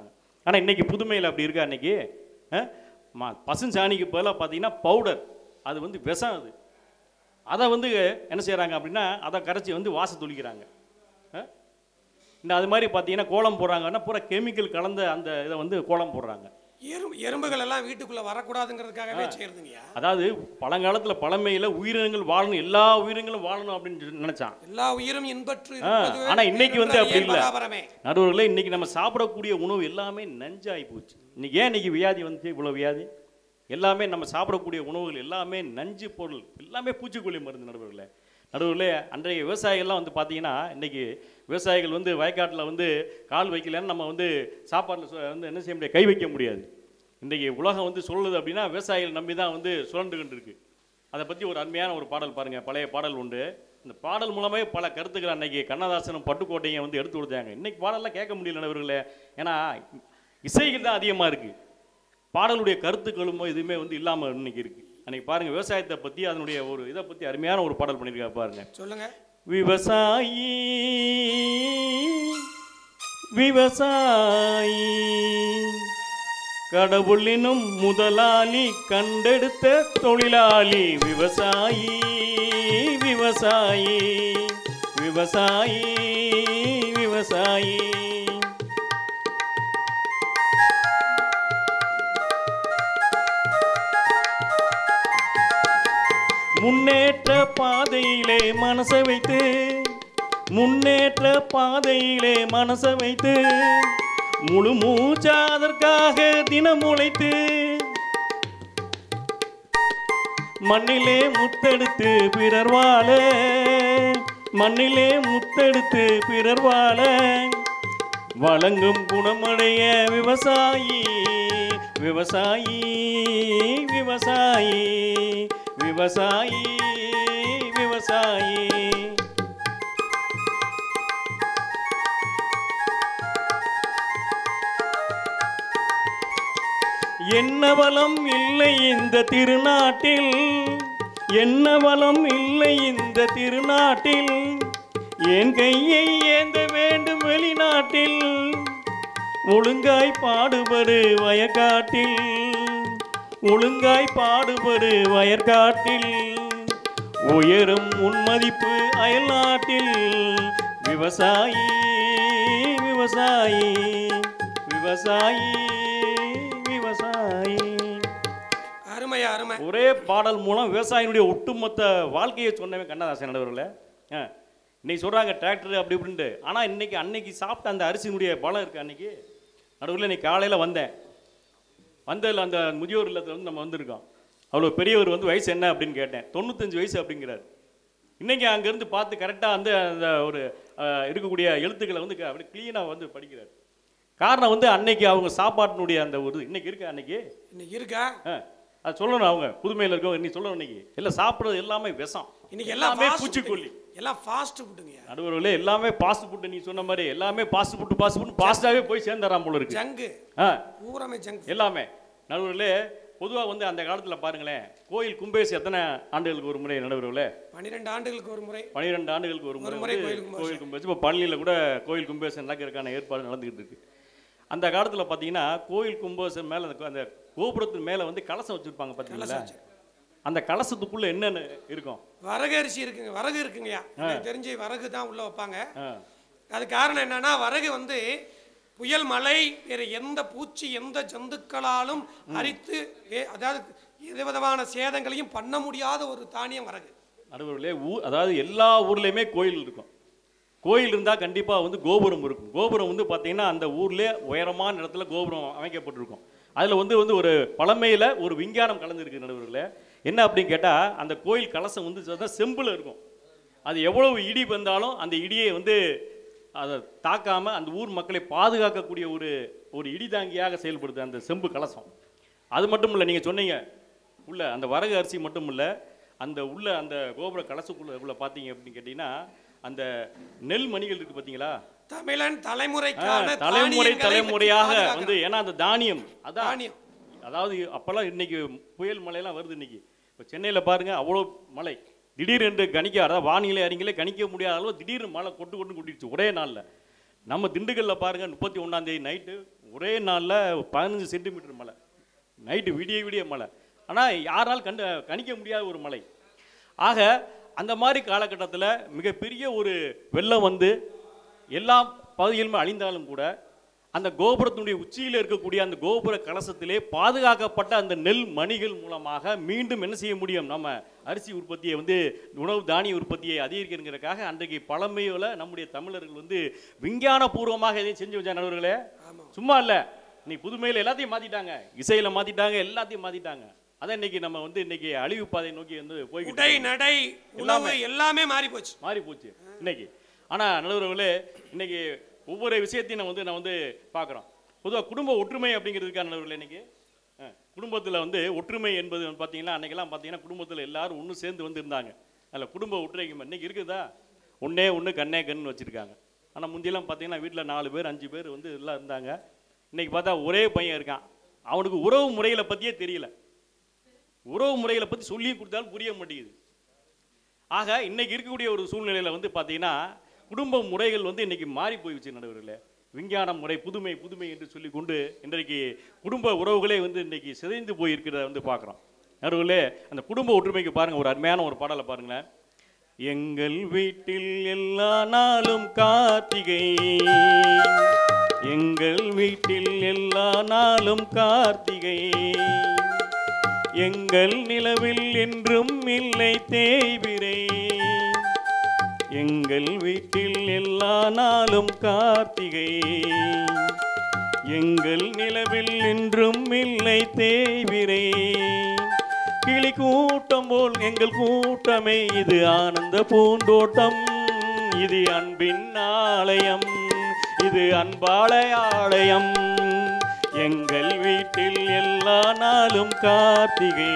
ஆனால் இன்னைக்கு புதுமையில் அப்படி இருக்கா இன்னைக்கு ஆ? மா பசுஞ்சாணிக்கு பதிலாக பார்த்தீங்கன்னா பவுடர் அது வந்து விஷம் அது அதை வந்து என்ன செய்கிறாங்க அப்படின்னா அதை கரைச்சி வந்து வாச துளிக்கிறாங்க ஆ? இந்த அது மாதிரி பார்த்தீங்கன்னா கோலம் போடுறாங்கன்னா பூரா கெமிக்கல் கலந்த அந்த இதை வந்து கோலம் போடுறாங்க எறும்பு எறும்புகள் எல்லாம் வீட்டுக்குள்ள வரக்கூடாதுங்கிறதுக்காகவே செய்யறதுங்கய்யா அதாவது பழங்காலத்தில் பழமையில் உயிரினங்கள் வாழணும் எல்லா உயிரினங்களும் வாழணும் அப்படின்னு சொல்லி நினைச்சான் எல்லா உயிரும் இன்பற்று ஆ, இருப்பதுவே ஆனா இன்னைக்கு வந்து அப்படி ஏன் இல்ல. பராபரமே நடுவர்களே இன்னைக்கு நம்ம சாப்பிடக்கூடிய உணவு எல்லாமே நஞ்சாகி போச்சு இன்னைக்கு ஏன் இன்னைக்கு வியாதி வந்துச்சு இவ்வளோ வியாதி எல்லாமே நம்ம சாப்பிடக்கூடிய உணவுகள் எல்லாமே நஞ்சு பொருள் எல்லாமே பூச்சிக்கொல்லி மருந்து நடுவர்களே நடுவர்களே அன்றைய விவசாயிகள்லாம் வந்து பார்த்தீங்கன்னா இன்னைக்கு விவசாயிகள் வந்து வயக்காட்டில் வந்து கால் வைக்கலன்னு நம்ம வந்து சாப்பாட்டில் வந்து என்ன செய்ய முடியாது கை வைக்க முடியாது இன்றைக்கி உலகம் வந்து சொல்லுது அப்படின்னா விவசாயிகள் நம்பி தான் வந்து சுழண்டுகிட்டு இருக்கு அதை பற்றி ஒரு அருமையான ஒரு பாடல் பாருங்கள் பழைய பாடல் உண்டு இந்த பாடல் மூலமே பல கருத்துக்கள் அன்னைக்கு கண்ணதாசனும் பட்டுக்கோட்டையும் வந்து எடுத்து கொடுத்தாங்க இன்னைக்கு பாடல்லாம் கேட்க முடியல நண்பர்களே ஏன்னா இசைகள் தான் அதிகமாக இருக்குது பாடலுடைய கருத்துக்களும் எதுவுமே வந்து இல்லாமல் இன்னைக்கு இருக்குது அன்னைக்கு பாருங்கள் விவசாயத்தை பற்றி அதனுடைய ஒரு இதை பற்றி அருமையான ஒரு பாடல் பண்ணியிருக்கா பாருங்க சொல்லுங்க விவசாயி விவசாயி கடவுளினும் முதலாளி கண்டெடுத்த தொழிலாளி விவசாயி விவசாயி விவசாயி விவசாயி முன்னேற்ற பாதையிலே மனசை வைத்து முன்னேற்ற பாதையிலே மனசை வைத்து முழு மூச்சா அதற்காக தினம் உழைத்து மண்ணிலே முத்தெடுத்து பிறர் வாழ மண்ணிலே முத்தெடுத்து பிறர் வாழ வழங்கும் குணமடைய விவசாயி விவசாயி விவசாயி விவசாயி விவசாயி என்ன வளம் இல்லை இந்த திருநாட்டில் என்ன வளம் இல்லை இந்த திருநாட்டில் என் கையை ஏந்த வேண்டும் வெளிநாட்டில் ஒழுங்காய் பாடுபடு வயக்காட்டில் ஒழுங்காய் பாடுபடு வயற்காட்டில் உயரும் உன்மதிப்பு அயல்நாட்டில் விவசாயி விவசாயி விவசாயி விவசாயி அருமையா அருமை ஒரே பாடல் மூலம் விவசாயினுடைய ஒட்டுமொத்த வாழ்க்கையை சொன்னவன் கண்ணதாசன் நடுவர்களே ஆ இன்னைக்கு சொல்கிறாங்க டிராக்டர் அப்படி இப்படின்ட்டு ஆனால் இன்னைக்கு அன்னைக்கு சாப்பிட்ட அந்த அரிசியினுடைய பலம் இருக்கு அன்னைக்கு நடுவில் இன்னைக்கு காலையில் வந்தேன் வந்ததில் அந்த முதியோர் இல்லத்தில் வந்து நம்ம வந்திருக்கோம் அவ்வளோ பெரியவர் வந்து வயசு என்ன அப்படின்னு கேட்டேன் தொண்ணூத்தஞ்சு வயசு அப்படிங்கிறார் இன்னைக்கு அங்கேருந்து பார்த்து கரெக்டாக வந்து அந்த ஒரு அஹ், இருக்கக்கூடிய எழுத்துக்களை வந்து க- அப்படியே க்ளீனாக வந்து படிக்கிறார் காரணம் வந்து அன்னைக்கு அவங்க சாப்பாட்டினுடைய அந்த ஒரு இன்னைக்கு இருக்கு அன்னைக்கு இன்னைக்கு இருக்கா ஆ, அது சொல்லணும் அவங்க புதுமையில் இருக்கவங்க நீ சொல்லணும் இன்னைக்கு எல்லாம் சாப்பிட்றது எல்லாமே விஷம் இன்னைக்கு எல்லாம் எல்லாமே fast பூச்சிக்கொல்லி food. எல்லாம் ஃபாஸ்ட் ஃபுட்டுங்கய்யா நடுவர்களே எல்லாமே பாஸ்ட் ஃபுட்டு நீ சொன்ன மாதிரி எல்லாமே பாஸ்ட் ஃபுட்டு பாஸ்ட் ஃபுட் பாஸ்டாகவே போய் சேர்ந்துறான் போல இருக்கு ஜங்கு ஆ பூராமே ஜங்க் எல்லாமே நடுவர்களே பொதுவாக வந்து அந்த காலத்தில் பாருங்களேன் கோயில் கும்பேசு எத்தனை ஆண்டுகளுக்கு ஒரு முறை நடுவர்களே பன்னிரெண்டு ஆண்டுகளுக்கு ஒரு முறை பன்னிரெண்டு ஆண்டுகளுக்கு ஒரு முறை ஒரு முறை வந்து கோயில் கும்பாபிஷேகம். கோயில் கும்பேசு இப்போ பழனியில் கூட கோயில் கும்பேசம் நடக்கிறதுக்கான ஏற்பாடு நடந்துகிட்டு இருக்கு அந்த காலத்தில் பார்த்தீங்கன்னா கோயில் கும்பேசம் மேலே அந்த அந்த கோபுரத்து மேலே வந்து கலசம் வச்சுருப்பாங்க பார்த்தீங்களா அந்த கலசத்துக்குள்ள என்னென்ன இருக்கும் வரகு அரிசி இருக்குங்க வரகு இருக்குங்கய்யா எனக்கு தெரிஞ்சு வரகு தான் உள்ள வைப்பாங்க ஆ அது காரணம் என்னன்னா வரகு வந்து புயல் மழை வேற எந்த பூச்சி எந்த ஜந்துக்களாலும் அரித்து வே- அதாவது எந்த விதமான சேதங்களையும் பண்ண முடியாத ஒரு தானியம் வரகு நடுவர்களே ஊர் அதாவது எல்லா ஊர்லேயுமே கோயில் இருக்கும் கோயில் இருந்தால் கண்டிப்பாக வந்து கோபுரம் இருக்கும் கோபுரம் வந்து பார்த்தீங்கன்னா அந்த ஊர்லேயே உயரமான இடத்துல கோபுரம் அமைக்கப்பட்டிருக்கும் அதில் வந்து வந்து ஒரு பழமையில் ஒரு விஞ்ஞானம் கலந்துருக்கு நடுவர்களே என்ன அப்படின்னு கேட்டால் அந்த கோயில் கலசம் வந்து பார்த்தா செம்பில் இருக்கும் அது எவ்வளவு இடி வந்தாலும் அந்த இடியை வந்து அதை தாக்காம அந்த ஊர் மக்களை பாதுகாக்கக்கூடிய ஒரு ஒரு இடி தாங்கியாக செயல்படுது அந்த செம்பு கலசம் அது மட்டும் இல்லை நீங்கள் சொன்னீங்க உள்ள அந்த வரகு அரிசி மட்டும் இல்லை அந்த உள்ள அந்த கோபுர கலசுக்குள்ள உள்ள பார்த்தீங்க அப்படின்னு கேட்டிங்கன்னா அந்த நெல் மணிகள் இருக்கு பார்த்தீங்களா தமிழன் ஆ, தலைமுறைக்கான தலைமுறை தானியங்களை தலைமுறையாக பற்றி வந்து ஏன்னா அந்த தானியம் அதான் தானியம் அதாவது அப்போல்லாம் இன்னைக்கு புயல் மழையெல்லாம் வருது இன்னைக்கு இப்போ சென்னையில் பாருங்க அவ்வளோ மழை திடீரென்று கணிக்க அதாவது வானிலை அறிஞர்களே கணிக்க முடியாத அளவு திடீர்னு மழை கொட்டு கொட்டு கொட்டிடுச்சு ஒரே நாளில் நம்ம திண்டுக்கல்ல பாருங்க முப்பத்தி ஒன்றாம் தேதி நைட்டு ஒரே நாளில் பதினஞ்சு சென்டிமீட்டர் மழை நைட்டு விடிய விடிய மழை ஆனால் யாரால் கண்டு கணிக்க முடியாத ஒரு மழை ஆக அந்த மாதிரி காலகட்டத்தில் மிகப்பெரிய ஒரு வெள்ளம் வந்து எல்லா பகுதிகளுமே அழிந்தாலும் கூட அந்த கோபுரத்தினுடைய உச்சியில் இருக்கக்கூடிய அந்த கோபுர கலசத்திலே பாதுகாக்கப்பட்ட அந்த நெல் மணிகள் மூலமாக மீண்டும் என்ன செய்ய முடியும் நம்ம அரிசி உற்பத்தியை வந்து உணவு தானிய உற்பத்தியை அதிகரிக்கிறதுக்காக அன்றைக்கு பழமையில் நம்முடைய தமிழர்கள் வந்து விஞ்ஞான பூர்வமாக எதையும் செஞ்சு வச்ச நண்பர்களே சும்மா இல்லை இன்னைக்கு புதுமையில் எல்லாத்தையும் மாத்திட்டாங்க இசையில மாத்திட்டாங்க எல்லாத்தையும் மாத்திட்டாங்க அதான் இன்னைக்கு நம்ம வந்து இன்னைக்கு அழிவு பாதை நோக்கி வந்து போய்கிட்டு உடை இருக்கோம். நடை உணவு எல்லாமே மாறி போச்சு மாறி போச்சு இன்னைக்கு ஆனால் நடுவர்களே இன்னைக்கு ஒவ்வொரு விஷயத்தையும் நான் வந்து நான் வந்து பார்க்குறோம் பொதுவாக குடும்ப ஒற்றுமை அப்படிங்கிறதுக்கான நடுவர்களே இன்னைக்கு குடும்பத்தில் வந்து ஒற்றுமை என்பது வந்து பார்த்தீங்கன்னா அன்னைக்கெல்லாம் பார்த்தீங்கன்னா குடும்பத்தில் எல்லாரும் ஒன்று சேர்ந்து வந்து இருந்தாங்க அதில் குடும்ப ஒற்றுமை இன்னைக்கு இருக்குதா ஒண்ணே ஒன்று கண்ணே கண்ணு வச்சுருக்காங்க ஆனால் முந்தியெல்லாம் பார்த்தீங்கன்னா வீட்டில் நாலு பேர் அஞ்சு பேர் வந்து எல்லாம் இருந்தாங்க இன்னைக்கு பார்த்தா ஒரே பையன் இருக்கான் அவனுக்கு உறவு முறைகளை பற்றியே தெரியல உறவு முறைகளை பற்றி சொல்லி கொடுத்தாலும் புரிய மாட்டேங்குது ஆக இன்னைக்கு இருக்கக்கூடிய ஒரு சூழ்நிலையில வந்து பார்த்தீங்கன்னா குடும்ப முறைகள் வந்து இன்னைக்கு மாறி போயிடுச்சு நடுவர்களே விஞ்ஞான முறை புதுமை புதுமை என்று சொல்லி கொண்டு இன்றைக்கு குடும்ப உறவுகளே வந்து இன்னைக்கு சிதைந்து போயிருக்கிறத வந்து பார்க்குறோம் நடுவர்களே அந்த குடும்ப ஒற்றுமைக்கு பாருங்க ஒரு அருமையான ஒரு பாடலை பாருங்களேன் எங்கள் வீட்டில் எல்லா நாளும் கார்த்திகை எங்கள் வீட்டில் எல்லா நாளும் கார்த்திகை எங்கள் நிலவில் என்றும் இல்லை தேய்விரை எங்கள் வீட்டில் எல்லா நாளும் கார்த்திகை எங்கள் நிலவில் என்றும் இல்லை தேய்விரை கிளி கூட்டம் போல் எங்கள் கூட்டமே இது ஆனந்த பூந்தோட்டம் இது அன்பின் ஆலயம் இது அன்பாலய ஆலயம் எங்கள் வீட்டில் எல்லா நாளும் கார்த்திகை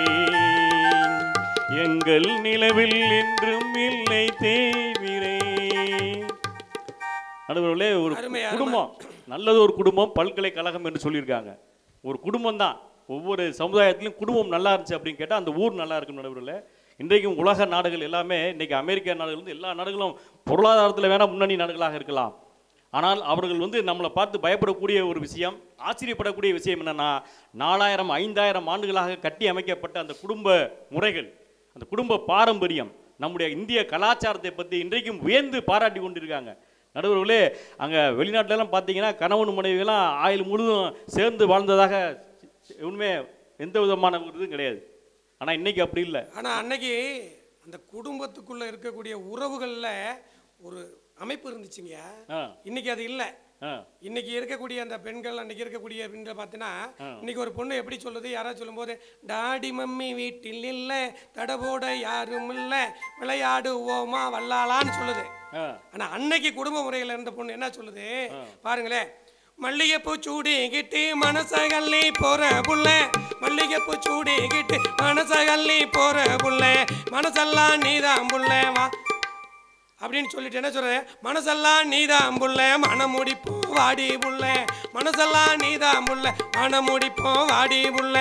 எங்கள் நிலவில் என்றும் இல்லை தேய்விரை நடுவர்களே ஒரு அருமை, அருமை. குடும்பம் நல்லது ஒரு குடும்பம் பல்கலைக்கழகம் என்று சொல்லியிருக்காங்க ஒரு குடும்பம் தான் ஒவ்வொரு சமுதாயத்திலும் குடும்பம் நல்லா இருந்துச்சு அப்படின்னு கேட்டால் அந்த ஊர் நல்லா இருக்கும் நடுவர்களே இன்றைக்கும் உலக நாடுகள் எல்லாமே இன்னைக்கு அமெரிக்க நாடுகள் வந்து எல்லா நாடுகளும் பொருளாதாரத்தில் வேணால் முன்னணி நாடுகளாக இருக்கலாம் ஆனால் அவர்கள் வந்து நம்மளை பார்த்து பயப்படக்கூடிய ஒரு விஷயம் ஆச்சரியப்படக்கூடிய விஷயம் என்னன்னா நாலாயிரம் ஐந்தாயிரம் ஆண்டுகளாக கட்டி அமைக்கப்பட்ட அந்த குடும்ப முறைகள் அந்த குடும்ப பாரம்பரியம் நம்முடைய இந்திய கலாச்சாரத்தை பற்றி இன்றைக்கும் வியந்து பாராட்டி கொண்டிருக்காங்க நடுவர்களே அங்கே வெளிநாட்டிலலாம் பார்த்தீங்கன்னா கணவன் மனைவியெல்லாம் ஆயுள் முழுதும் சேர்ந்து வாழ்ந்ததாக உண்மை எந்த விதமான ஒரு இதுவும் கிடையாது ஆனால் இன்னைக்கு அப்படி இல்லை ஆனா அன்னைக்கு அந்த குடும்பத்துக்குள்ள இருக்கக்கூடிய உறவுகள்ல ஒரு அமைப்பு இருந்துச்சுங்க ஆ இன்னைக்கு அது இல்லை ஆ இன்னைக்கு இருக்கக்கூடிய அந்த பெண்கள் அன்னைக்கு இருக்கக்கூடிய பெண்கள் பார்த்தீங்கன்னா இன்னைக்கு ஒரு பொண்ணு எப்படி சொல்லுது யாராவது சொல்லும்போது டாடி மம்மி வீட்டில் இல்லை தடபோட யாரும் இல்லை விளையாடுவோமா வல்லாளான்னு சொல்லுது ஆ ஆனா அன்னைக்கு குடும்ப முறையில் இருந்த பொண்ணு என்ன சொல்லுது பாருங்களேன் மல்லிகைப்பூ சூடிக்கிட்டு மனசகல்லி போற புள்ள மல்லிகைப்பூ சூடிக்கிட்டு மனசகல்லி போற புள்ள மனசெல்லாம் நீதான் புள்ள வா அப்படின்னு சொல்லிட்டு என்ன சொல்ற மனசெல்லாம் நீதான் புள்ள மனம் முடிப்போம் வாடி புள்ள மனசெல்லாம் நீதான் புள்ள மனம் முடிப்போம் வாடி புள்ள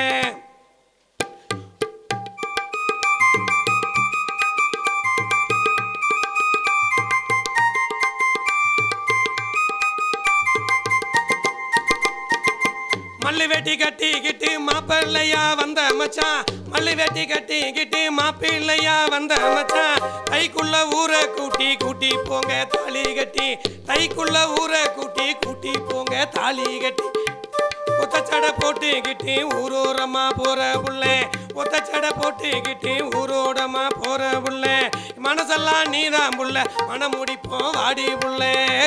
மல்லி வெட்டி கட்டிக்கிட்டு மாப்பிள்ளையா வந்த மச்சான் மல்லி வெட்டி கட்டிக்கிட்டு மாப்பிள்ளையா வந்த மச்சான் தைக்குள்ள ஊரை கூட்டி கூட்டி போங்க தாலி கட்டி தைக்குள்ள ஊரை கூட்டி கூட்டி போங்க தாலி கட்டி ஒத்தச்சடை போட்டுக்கிட்டு ஊரோரமா போற புள்ள ஒத்தச்சடை போட்டுக்கிட்டு ஊரோடமா போற புள்ள மனசெல்லாம் நீதான் புள்ள மனம் முடிப்போம் வாடி புள்ள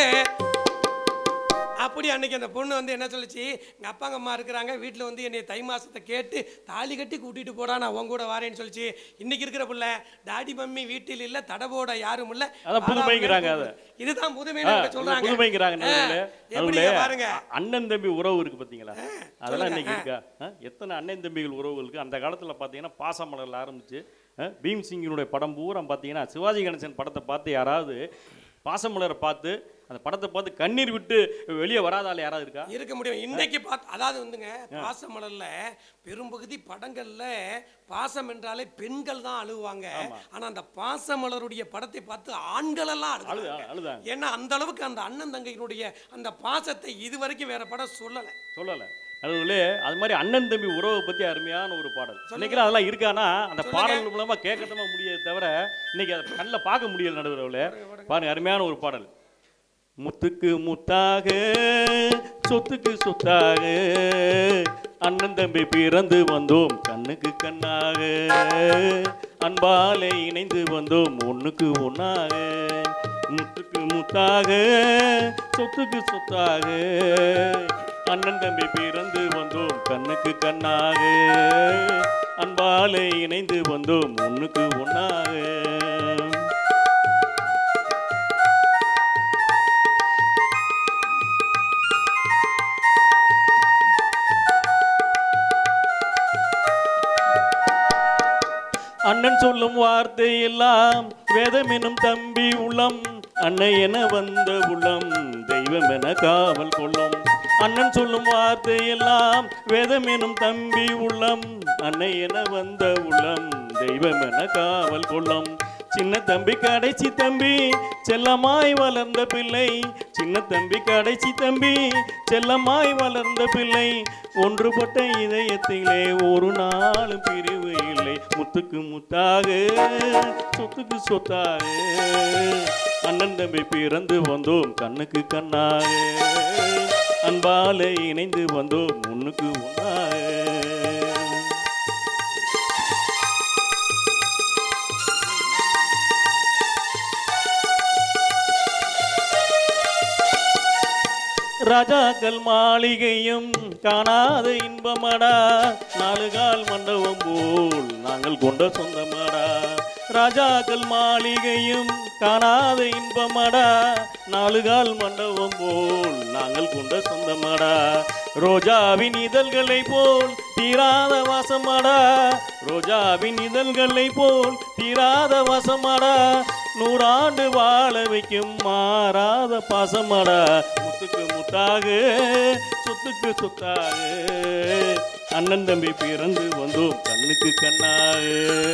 அப்படி அன்னைக்கு அந்த பொண்ணு வந்து என்ன சொல்லுச்சு எங்கள் அப்பா அம்மா இருக்கிறாங்க வீட்டில் வந்து என்னை தை மாசத்தை கேட்டு தாலி கட்டி கூட்டிட்டு போடா நான் உன் கூட வரேன்னு சொல்லிச்சு இன்னைக்கு இருக்கிற புள்ள டாடி மம்மி வீட்டில் இல்ல தடபோட யாரும் இல்ல அதான் புதுமைங்கிறாங்க அதை. இதுதான் புதுமை ஆ, சொல்றாங்க புதுமைங்கிறாங்க ஆ, நடுவுல. எப்படிங்க நடுவுல பாருங்க அண்ணன் தம்பி உறவு இருக்கு பாத்தீங்களா அதெல்லாம் சொல்லுங்க. இன்னைக்கு இருக்கா ஆ, எத்தனை அண்ணன் தம்பிகள் உறவு இருக்கு அந்த காலத்துல பாத்தீங்கன்னா பாசமலர்ல ஆரம்பிச்சு ஆ, பீம் சிங்கினுடைய படம் பூரா பாத்தீங்கன்னா சிவாஜி கணேசன் படத்தை பார்த்து யாராவது பாசமலரை பார்த்து அந்த படத்தை பார்த்து கண்ணீர் விட்டு வெளியே வராத ஆள் யாராவது இருக்கா இருக்க முடியும் இன்னைக்கு பார்த்து அதாவது வந்துங்க பாசமலர்ல பெரும்பகுதி படங்கள்ல பாசம் என்றாலே பெண்கள் தான் அழுவாங்க ஆனா அந்த பாசமலருடைய படத்தை பார்த்து ஆண்கள் எல்லாம் அழுது அழுதாங்க அழுதாங்க ஏன்னா அந்த அளவுக்கு அந்த அண்ணன் தங்கையினுடைய அந்த பாசத்தை இதுவரைக்கும் வேற படம் சொல்லல சொல்லலை நடுவுல அது மாதிரி அண்ணன் தம்பி உறவை பத்தி அருமையான ஒரு பாடல் இன்னைக்கெல்லாம் அதெல்லாம் இருக்கானா அந்த பாடல்கள் மூலமா கேட்கட்டமா முடியாது தவிர இன்னைக்கு அதை கண்ணில் பார்க்க முடியல நடுவுல பாருங்க அருமையான ஒரு பாடல் முத்துக்கு முத்தாக சொத்துக்கு சொத்தாக அண்ணன் தம்பி பிறந்து வந்தோம் கண்ணுக்கு கண்ணாக அன்பாலே இணைந்து வந்தோம் ஒண்ணுக்கு ஒண்ணாக முத்துக்கு முத்தாக சொத்துக்கு சொத்தாக அண்ணன் தம்பி பிறந்து வந்தோம் கண்ணுக்கு கண்ணாக அன்பாலே இணைந்து வந்தோம் ஒண்ணுக்கு ஒண்ணாக அண்ணன் சொல்லும் வார்த்தை எல்லாம் வேதம் எனும் தம்பி உள்ளம் அன்னை என வந்த உள்ளம் தெய்வம் என காவல் கொள்ளும் அண்ணன் சொல்லும் வார்த்தை எல்லாம் வேதம் எனும் தம்பி உள்ளம் அன்னை என வந்த உள்ளம் தெய்வம் என காவல் கொள்ளும் சின்ன தம்பி கடைசி தம்பி செல்லமாய் வளர்ந்த பிள்ளை சின்ன தம்பி கடைசி தம்பி செல்லமாய் வளர்ந்த பிள்ளை ஒன்றுபட்ட இதயத்திலே ஒரு நாளும் பிரிவு இல்லை முத்துக்கு முத்தாக சொத்துக்கு சொத்தாக அண்ணன் தம்பி பிறந்து வந்தோம் கண்ணுக்கு கண்ணாக அன்பாலே இணைந்து வந்தோம் முன்னுக்கு ஒன்றாக ராஜாக்கள் மாளிகையும் காணாத இன்பமடா நாலு கால் மண்டபம் போல் நாங்கள் கொண்ட சொந்தமடா ராஜாக்கள் மாளிகையும் காணாத இன்பமடா நாலு கால் மண்டபம் போல் நாங்கள் கொண்ட சொந்தமடா ரோஜாவின் இதழ்களை போல் தீராத வாசமடா ரோஜாவின் இதழ்களை போல் தீராத வாசமடா நூறாண்டு வாழ வைக்கும் மாறாத பாசமடா முத்துக்கு முத்தாக சொத்துக்கு சொத்தாக அண்ணன் தம்பி பிறந்து வந்தோம் கண்ணுக்கு கண்ணாக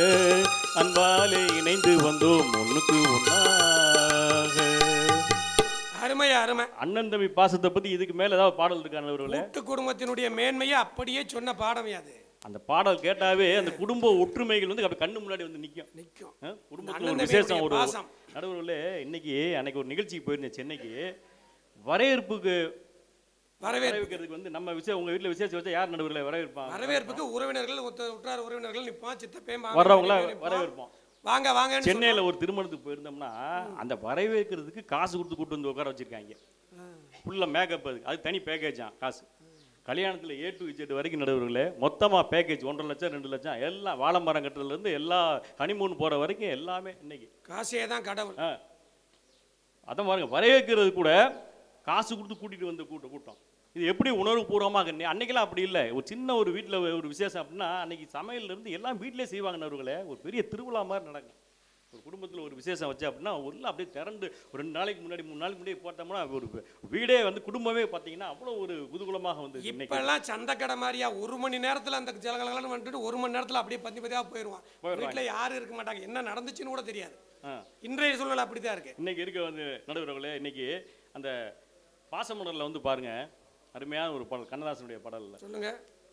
அன்பாலே இணைந்து வந்தோம் ஒண்ணுக்கு ஒண்ணாக அருமையா அருமை அண்ணன் தம்பி பாசத்தை பத்தி இதுக்கு மேல ஏதாவது பாடல் இருக்கா நண்பர்களே கூட்டு குடும்பத்தினுடைய மேன்மையை அப்படியே சொன்ன பாடமே அது அந்த பாடல் கேட்டாவே அந்த குடும்ப ஒற்றுமைகள் வந்து அப்படி கண்ணு முன்னாடி வந்து நிக்கும் நிற்கும் ஆ, குடும்பத்துல அண்ணன் ஒரு விசேஷம் தம்பியுடைய ஒரு பாசம். நடுவர்களே இன்னைக்கு அன்னைக்கு ஒரு நிகழ்ச்சிக்கு போயிருந்தேன் சென்னைக்கு வரவேற்புக்கு வரவேற்பு வரவேற்கிறதுக்கு வந்து நம்ம விஷயம் உங்க வீட்ல விசேஷம் வச்சா யார் நடுவர்களை வரவேற்பாங்க வரவேற்புக்கு உறவினர்கள் ஒத்த உற்றார் உறவினர்கள் நிப்பான் சித்தப்பேன் வர்றவங்கள வரவேற்போம் வாங்க வாங்க சென்னையில ஒரு திருமணத்துக்கு போயிருந்தோம்னா அந்த வரவேற்கிறதுக்கு காசு கொடுத்து கூட்டு வந்து உட்கார வச்சிருக்காங்க ஃபுல்லா மேக்கப் அது அது தனி பேக்கேஜா காசு கல்யாணத்துல ஏ டு இஜெட் வரைக்கும் நடுவர்களே மொத்தமா பேக்கேஜ் ஒன்றரை லட்சம் ரெண்டு லட்சம் எல்லாம் வாழை மரம் கட்டுறதுல இருந்து எல்லா ஹனிமூன் போற வரைக்கும் எல்லாமே இன்னைக்கு காசே தான் கடவுள் ஆ அதான் பாருங்க வரவேற்கிறது கூட காசு கொடுத்து கூட்டிட்டு வந்த கூட்டம் கூட்டம் இது எப்படி உணர்வுபூர்வமாக இன்னை- அன்னைக்கெல்லாம் அப்படி இல்லை ஒரு சின்ன ஒரு வீட்டில் ஒரு விசேஷம் அப்படின்னா அன்னைக்கு சமையல்ல இருந்து எல்லாம் வீட்டிலே செய்வாங்க நடுவுகளே ஒரு பெரிய திருவிழா மாதிரி நடக்கும் ஒரு குடும்பத்தில் ஒரு விசேஷம் வச்சு அப்படின்னா எல்லாம் அப்படியே திரண்டு ஒரு ரெண்டு நாளைக்கு முன்னாடி மூணு நாளைக்கு முன்னாடி போட்டோம்னா ஒரு வீடே வந்து குடும்பமே பார்த்தீங்கன்னா அவ்வளோ ஒரு குதூகலமாக வந்து இன்னைக்கு இப்பெல்லாம் சந்தைக்கடை மாதிரியா ஒரு மணி நேரத்துல அந்த ஜலகலகலன்னு வந்துட்டு ஒரு மணி நேரத்துல அப்படியே பத்தி பத்தியா போயிடுவான் போயிடுவாங்க. வீட்டுல யாரும் இருக்க மாட்டாங்க என்ன நடந்துச்சுன்னு கூட தெரியாது ஆ இன்றைய சூழல் அப்படிதான் இருக்கு இன்னைக்கு இருக்க வந்து நடுவர்களே இன்னைக்கு அந்த பாசமலரில் வந்து பாருங்க அருமையான ஒரு பாடல் கண்ணதாசனுடைய பாடல்ல சொல்லுங்க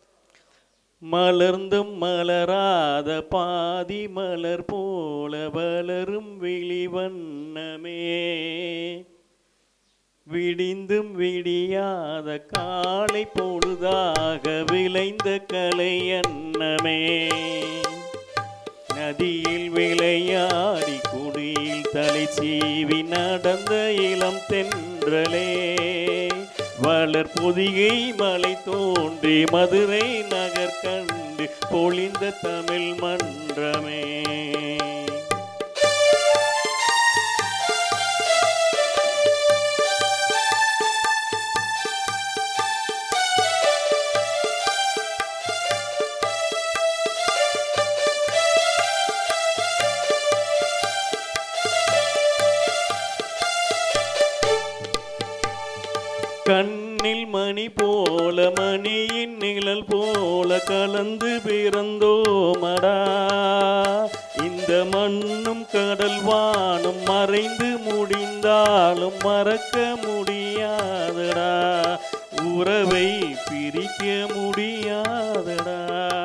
மலர்ந்தும் மலராத பாதி மலர் போல வளரும் விழிவண்ணமே விடிந்தும் விடியாத காலை பொழுதாக விளைந்த கலை அன்னமே நதியில் விளையாடி குடியில் தலை சீவி நடந்த இளம் தென்றலே வளர் பொதிகை மலை தோன்றி மதுரை நகர் கண்டு பொழிந்த தமிழ் மன்றமே கண்ணில் மணி போல மணியின் நிழல் போல கலந்து பிறந்தோமடா இந்த மண்ணும் கடல் வானம் மறைந்து முடிந்தாலும் மறக்க முடியாதடா உறவை பிரிக்க முடியாதடா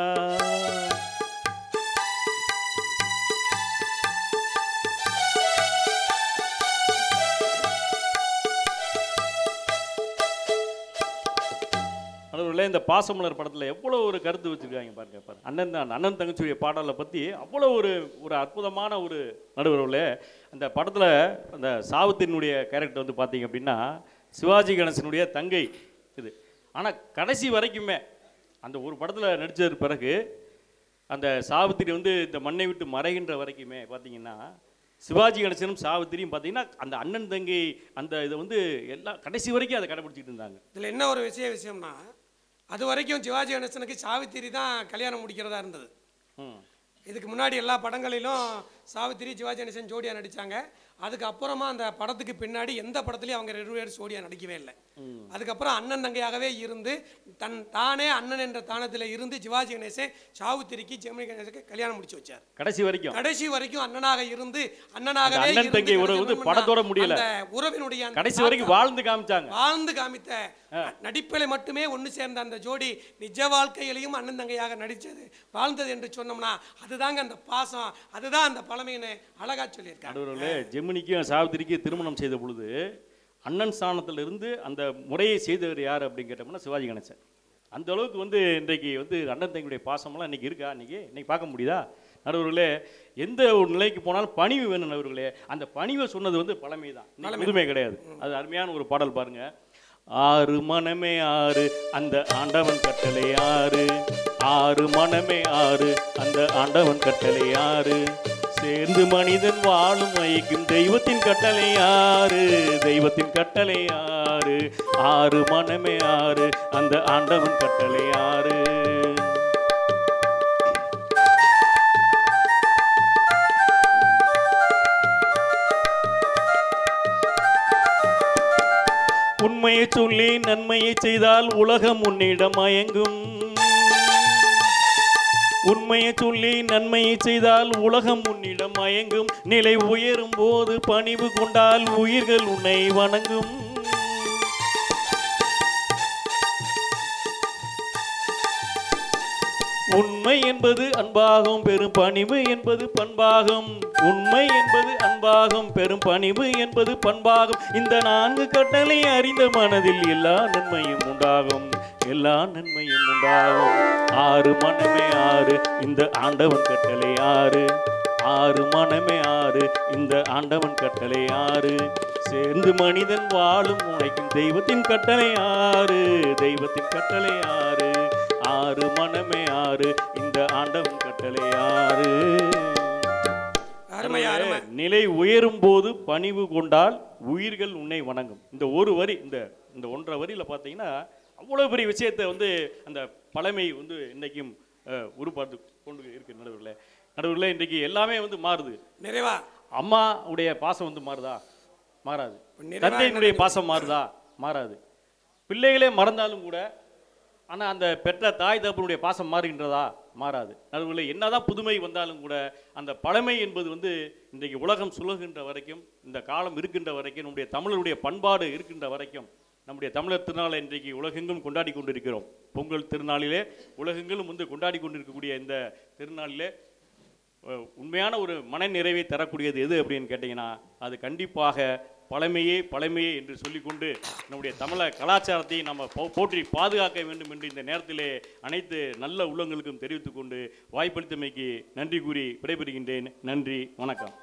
நடுவில் இந்த பாசமலர் படத்தில் எவ்வளோ ஒரு கருத்து வச்சுருக்காங்க பாருங்க பாருங்க அண்ணன் தான் அண்ணன் தங்கச்சியுடைய பாடலை பற்றி அவ்வளோ ஒரு ஒரு அற்புதமான ஒரு நடுவரில் அந்த படத்தில் அந்த சாவித்தினுடைய கேரக்டர் வந்து பார்த்தீங்க அப்படின்னா சிவாஜி கணேசனுடைய தங்கை இது ஆனால் கடைசி வரைக்குமே அந்த ஒரு படத்தில் நடித்தது பிறகு அந்த சாவித்திரி வந்து இந்த மண்ணை விட்டு மறைகின்ற வரைக்குமே பார்த்தீங்கன்னா சிவாஜி கணேசனும் சாவித்திரியும் பார்த்தீங்கன்னா அந்த அண்ணன் தங்கை அந்த இதை வந்து எல்லா கடைசி வரைக்கும் அதை கடைபிடிச்சிட்டு இருந்தாங்க இதில் என்ன ஒரு விஷய விஷயம்னா அது வரைக்கும் சிவாஜி கணேசனுக்கு சாவித்திரி தான் கல்யாணம் முடிக்கிறதா இருந்தது ம் இதுக்கு முன்னாடி எல்லா படங்களிலும் சாவித்திரி சிவாஜி கணேசன் ஜோடியாக நடித்தாங்க அதுக்கப்புறமா அந்த படத்துக்கு பின்னாடி எந்த படத்துலையும் அவங்க ரெண்டு பேரும் ஜோடியாக நடிக்கவே இல்லை அதுக்கப்புறம் அண்ணன் தங்கையாகவே இருந்து தன் தானே அண்ணன் என்ற தானத்தில் இருந்து சிவாஜி கணேசன் சாவித்திரிக்கு ஜெமினி கணேசனுக்கு கல்யாணம் முடிச்சு வச்சார் கடைசி வரைக்கும் கடைசி வரைக்கும் அண்ணனாக இருந்து அண்ணனாகவே அந்த அண்ணன் இருந்து தங்கை உறவு வந்து கல்யாணம் படத்தோட பண்ண முடியல. அந்த உறவினுடைய அந்த கடைசி வரைக்கும் வாழ்ந்து காமிச்சாங்க வாழ்ந்து காமித்த நடிப்பில் மட்டுமே ஒன்று சேர்ந்த அந்த ஜோடி நிஜ வாழ்க்கையிலையும் அண்ணன் தங்கையாக நடித்தது வாழ்ந்தது என்று சொன்னோம்னா அதுதாங்க அந்த பாசம் அதுதான் அந்த பழமைன்னு அழகா சொல்லியிருக்காங்க நடுவர்களே ஜெமினிக்கும் சாவித்திரிக்கும் திருமணம் செய்த பொழுது அண்ணன் ஸ்தானத்துல இருந்து அந்த முறையை செய்தவர் யார் அப்படின்னு கேட்டோம்னா சிவாஜி கணேசன் அந்த அளவுக்கு வந்து இன்றைக்கு வந்து அண்ணன் தங்கியுடைய பாசமெல்லாம் இன்னைக்கு இருக்கா இன்னைக்கு இன்னைக்கு பார்க்க முடியுதா நடுவர்களே எந்த ஒரு நிலைக்கு போனாலும் பணிவு வேணும் நடுவர்களே அந்த பணிவை சொன்னது வந்து பழமை தான் இன்னைக்கு புதுமை கிடையாது அது அருமையான ஒரு பாடல் பாருங்க ஆறு மனமே ஆறு அந்த ஆண்டவன் கட்டளை ஆறு ஆறு மனமே ஆறு அந்த ஆண்டவன் கட்டளை ஆறு சேர்ந்து மனிதன் வாழும் வைக்கும் தெய்வத்தின் கட்டளை ஆறு தெய்வத்தின் கட்டளை ஆறு ஆறு மனமே ஆறு அந்த ஆண்டவன் கட்டளை ஆறு உண்மையை சொல்லி நன்மையை செய்தால் உலகம் உன்னிடம் மயங்கும் உண்மையை சொல்லி நன்மையை செய்தால் உலகம் உன்னிடம் மயங்கும் நிலை உயரும் போது பணிவு கொண்டால் உயிர்கள் உன்னை வணங்கும் உண்மை என்பது அன்பாகும் பெரும் பணிவு என்பது பண்பாகும் உண்மை என்பது அன்பாகும் பெரும் பணிவு என்பது பண்பாகும் இந்த நான்கு கட்டளை அறிந்த மனதில் எல்லா நன்மையும் உண்டாகும் எல்லா நன்மையும் உண்டாகும் ஆறு மனமே ஆறு இந்த ஆண்டவன் கட்டளை ஆறு ஆறு மனமே ஆறு இந்த ஆண்டவன் கட்டளை ஆறு சேர்ந்து மனிதன் வாழும் உழைக்கும் தெய்வத்தின் கட்டளை ஆறு தெய்வத்தின் கட்டளை ஆறு ஆறு மனமே ஆறு இந்த ஆண்டவன் கட்டளை ஆறு அருமை அருமை நிலை உயரும் போது பணிவு கொண்டால் உயிர்கள் உன்னை வணங்கும் இந்த ஒரு வரி இந்த இந்த ஒன்றரை வரியில பார்த்தீங்கன்னா அவ்வளோ பெரிய விஷயத்தை வந்து அந்த பழமை வந்து இன்றைக்கும் அஹ், உருப்பாட்டு கொண்டு இருக்கு நடுவரில் நடுவரில் இன்றைக்கு எல்லாமே வந்து மாறுது நிறைவா அம்மா உடைய பாசம் வந்து மாறுதா மாறாது நிறைவா தந்தையினுடைய பாசம் மாறுதா மாறாது பிள்ளைகளே மறந்தாலும் கூட ஆனால் அந்த பெற்ற தாய் தகப்பனுடைய பாசம் மாறுகின்றதா மாறாது நடுவில் என்னதான் புதுமை வந்தாலும் கூட அந்த பழமை என்பது வந்து இன்றைக்கு உலகம் சுழல்கின்ற வரைக்கும் இந்த காலம் இருக்கின்ற வரைக்கும் நம்முடைய தமிழருடைய பண்பாடு இருக்கின்ற வரைக்கும் நம்முடைய தமிழர் திருநாளை இன்றைக்கு உலகெங்கும் கொண்டாடி கொண்டிருக்கிறோம் பொங்கல் திருநாளிலே உலகெங்கிலும் வந்து கொண்டாடி கொண்டிருக்கக்கூடிய இந்த திருநாளிலே அஹ், உண்மையான ஒரு மன நிறைவை தரக்கூடியது எது அப்படின்னு கேட்டிங்கன்னா அது கண்டிப்பாக பழமையே பழமையே என்று சொல்லிக்கொண்டு நம்முடைய தமிழ கலாச்சாரத்தை நம்ம போ- போற்றி பாதுகாக்க வேண்டும் என்று இந்த நேரத்திலே அனைத்து நல்ல உள்ளங்களுக்கும் தெரிவித்துக்கொண்டு வாய்ப்பளித்தமைக்கு நன்றி கூறி விடைபெறுகின்றேன் நன்றி வணக்கம்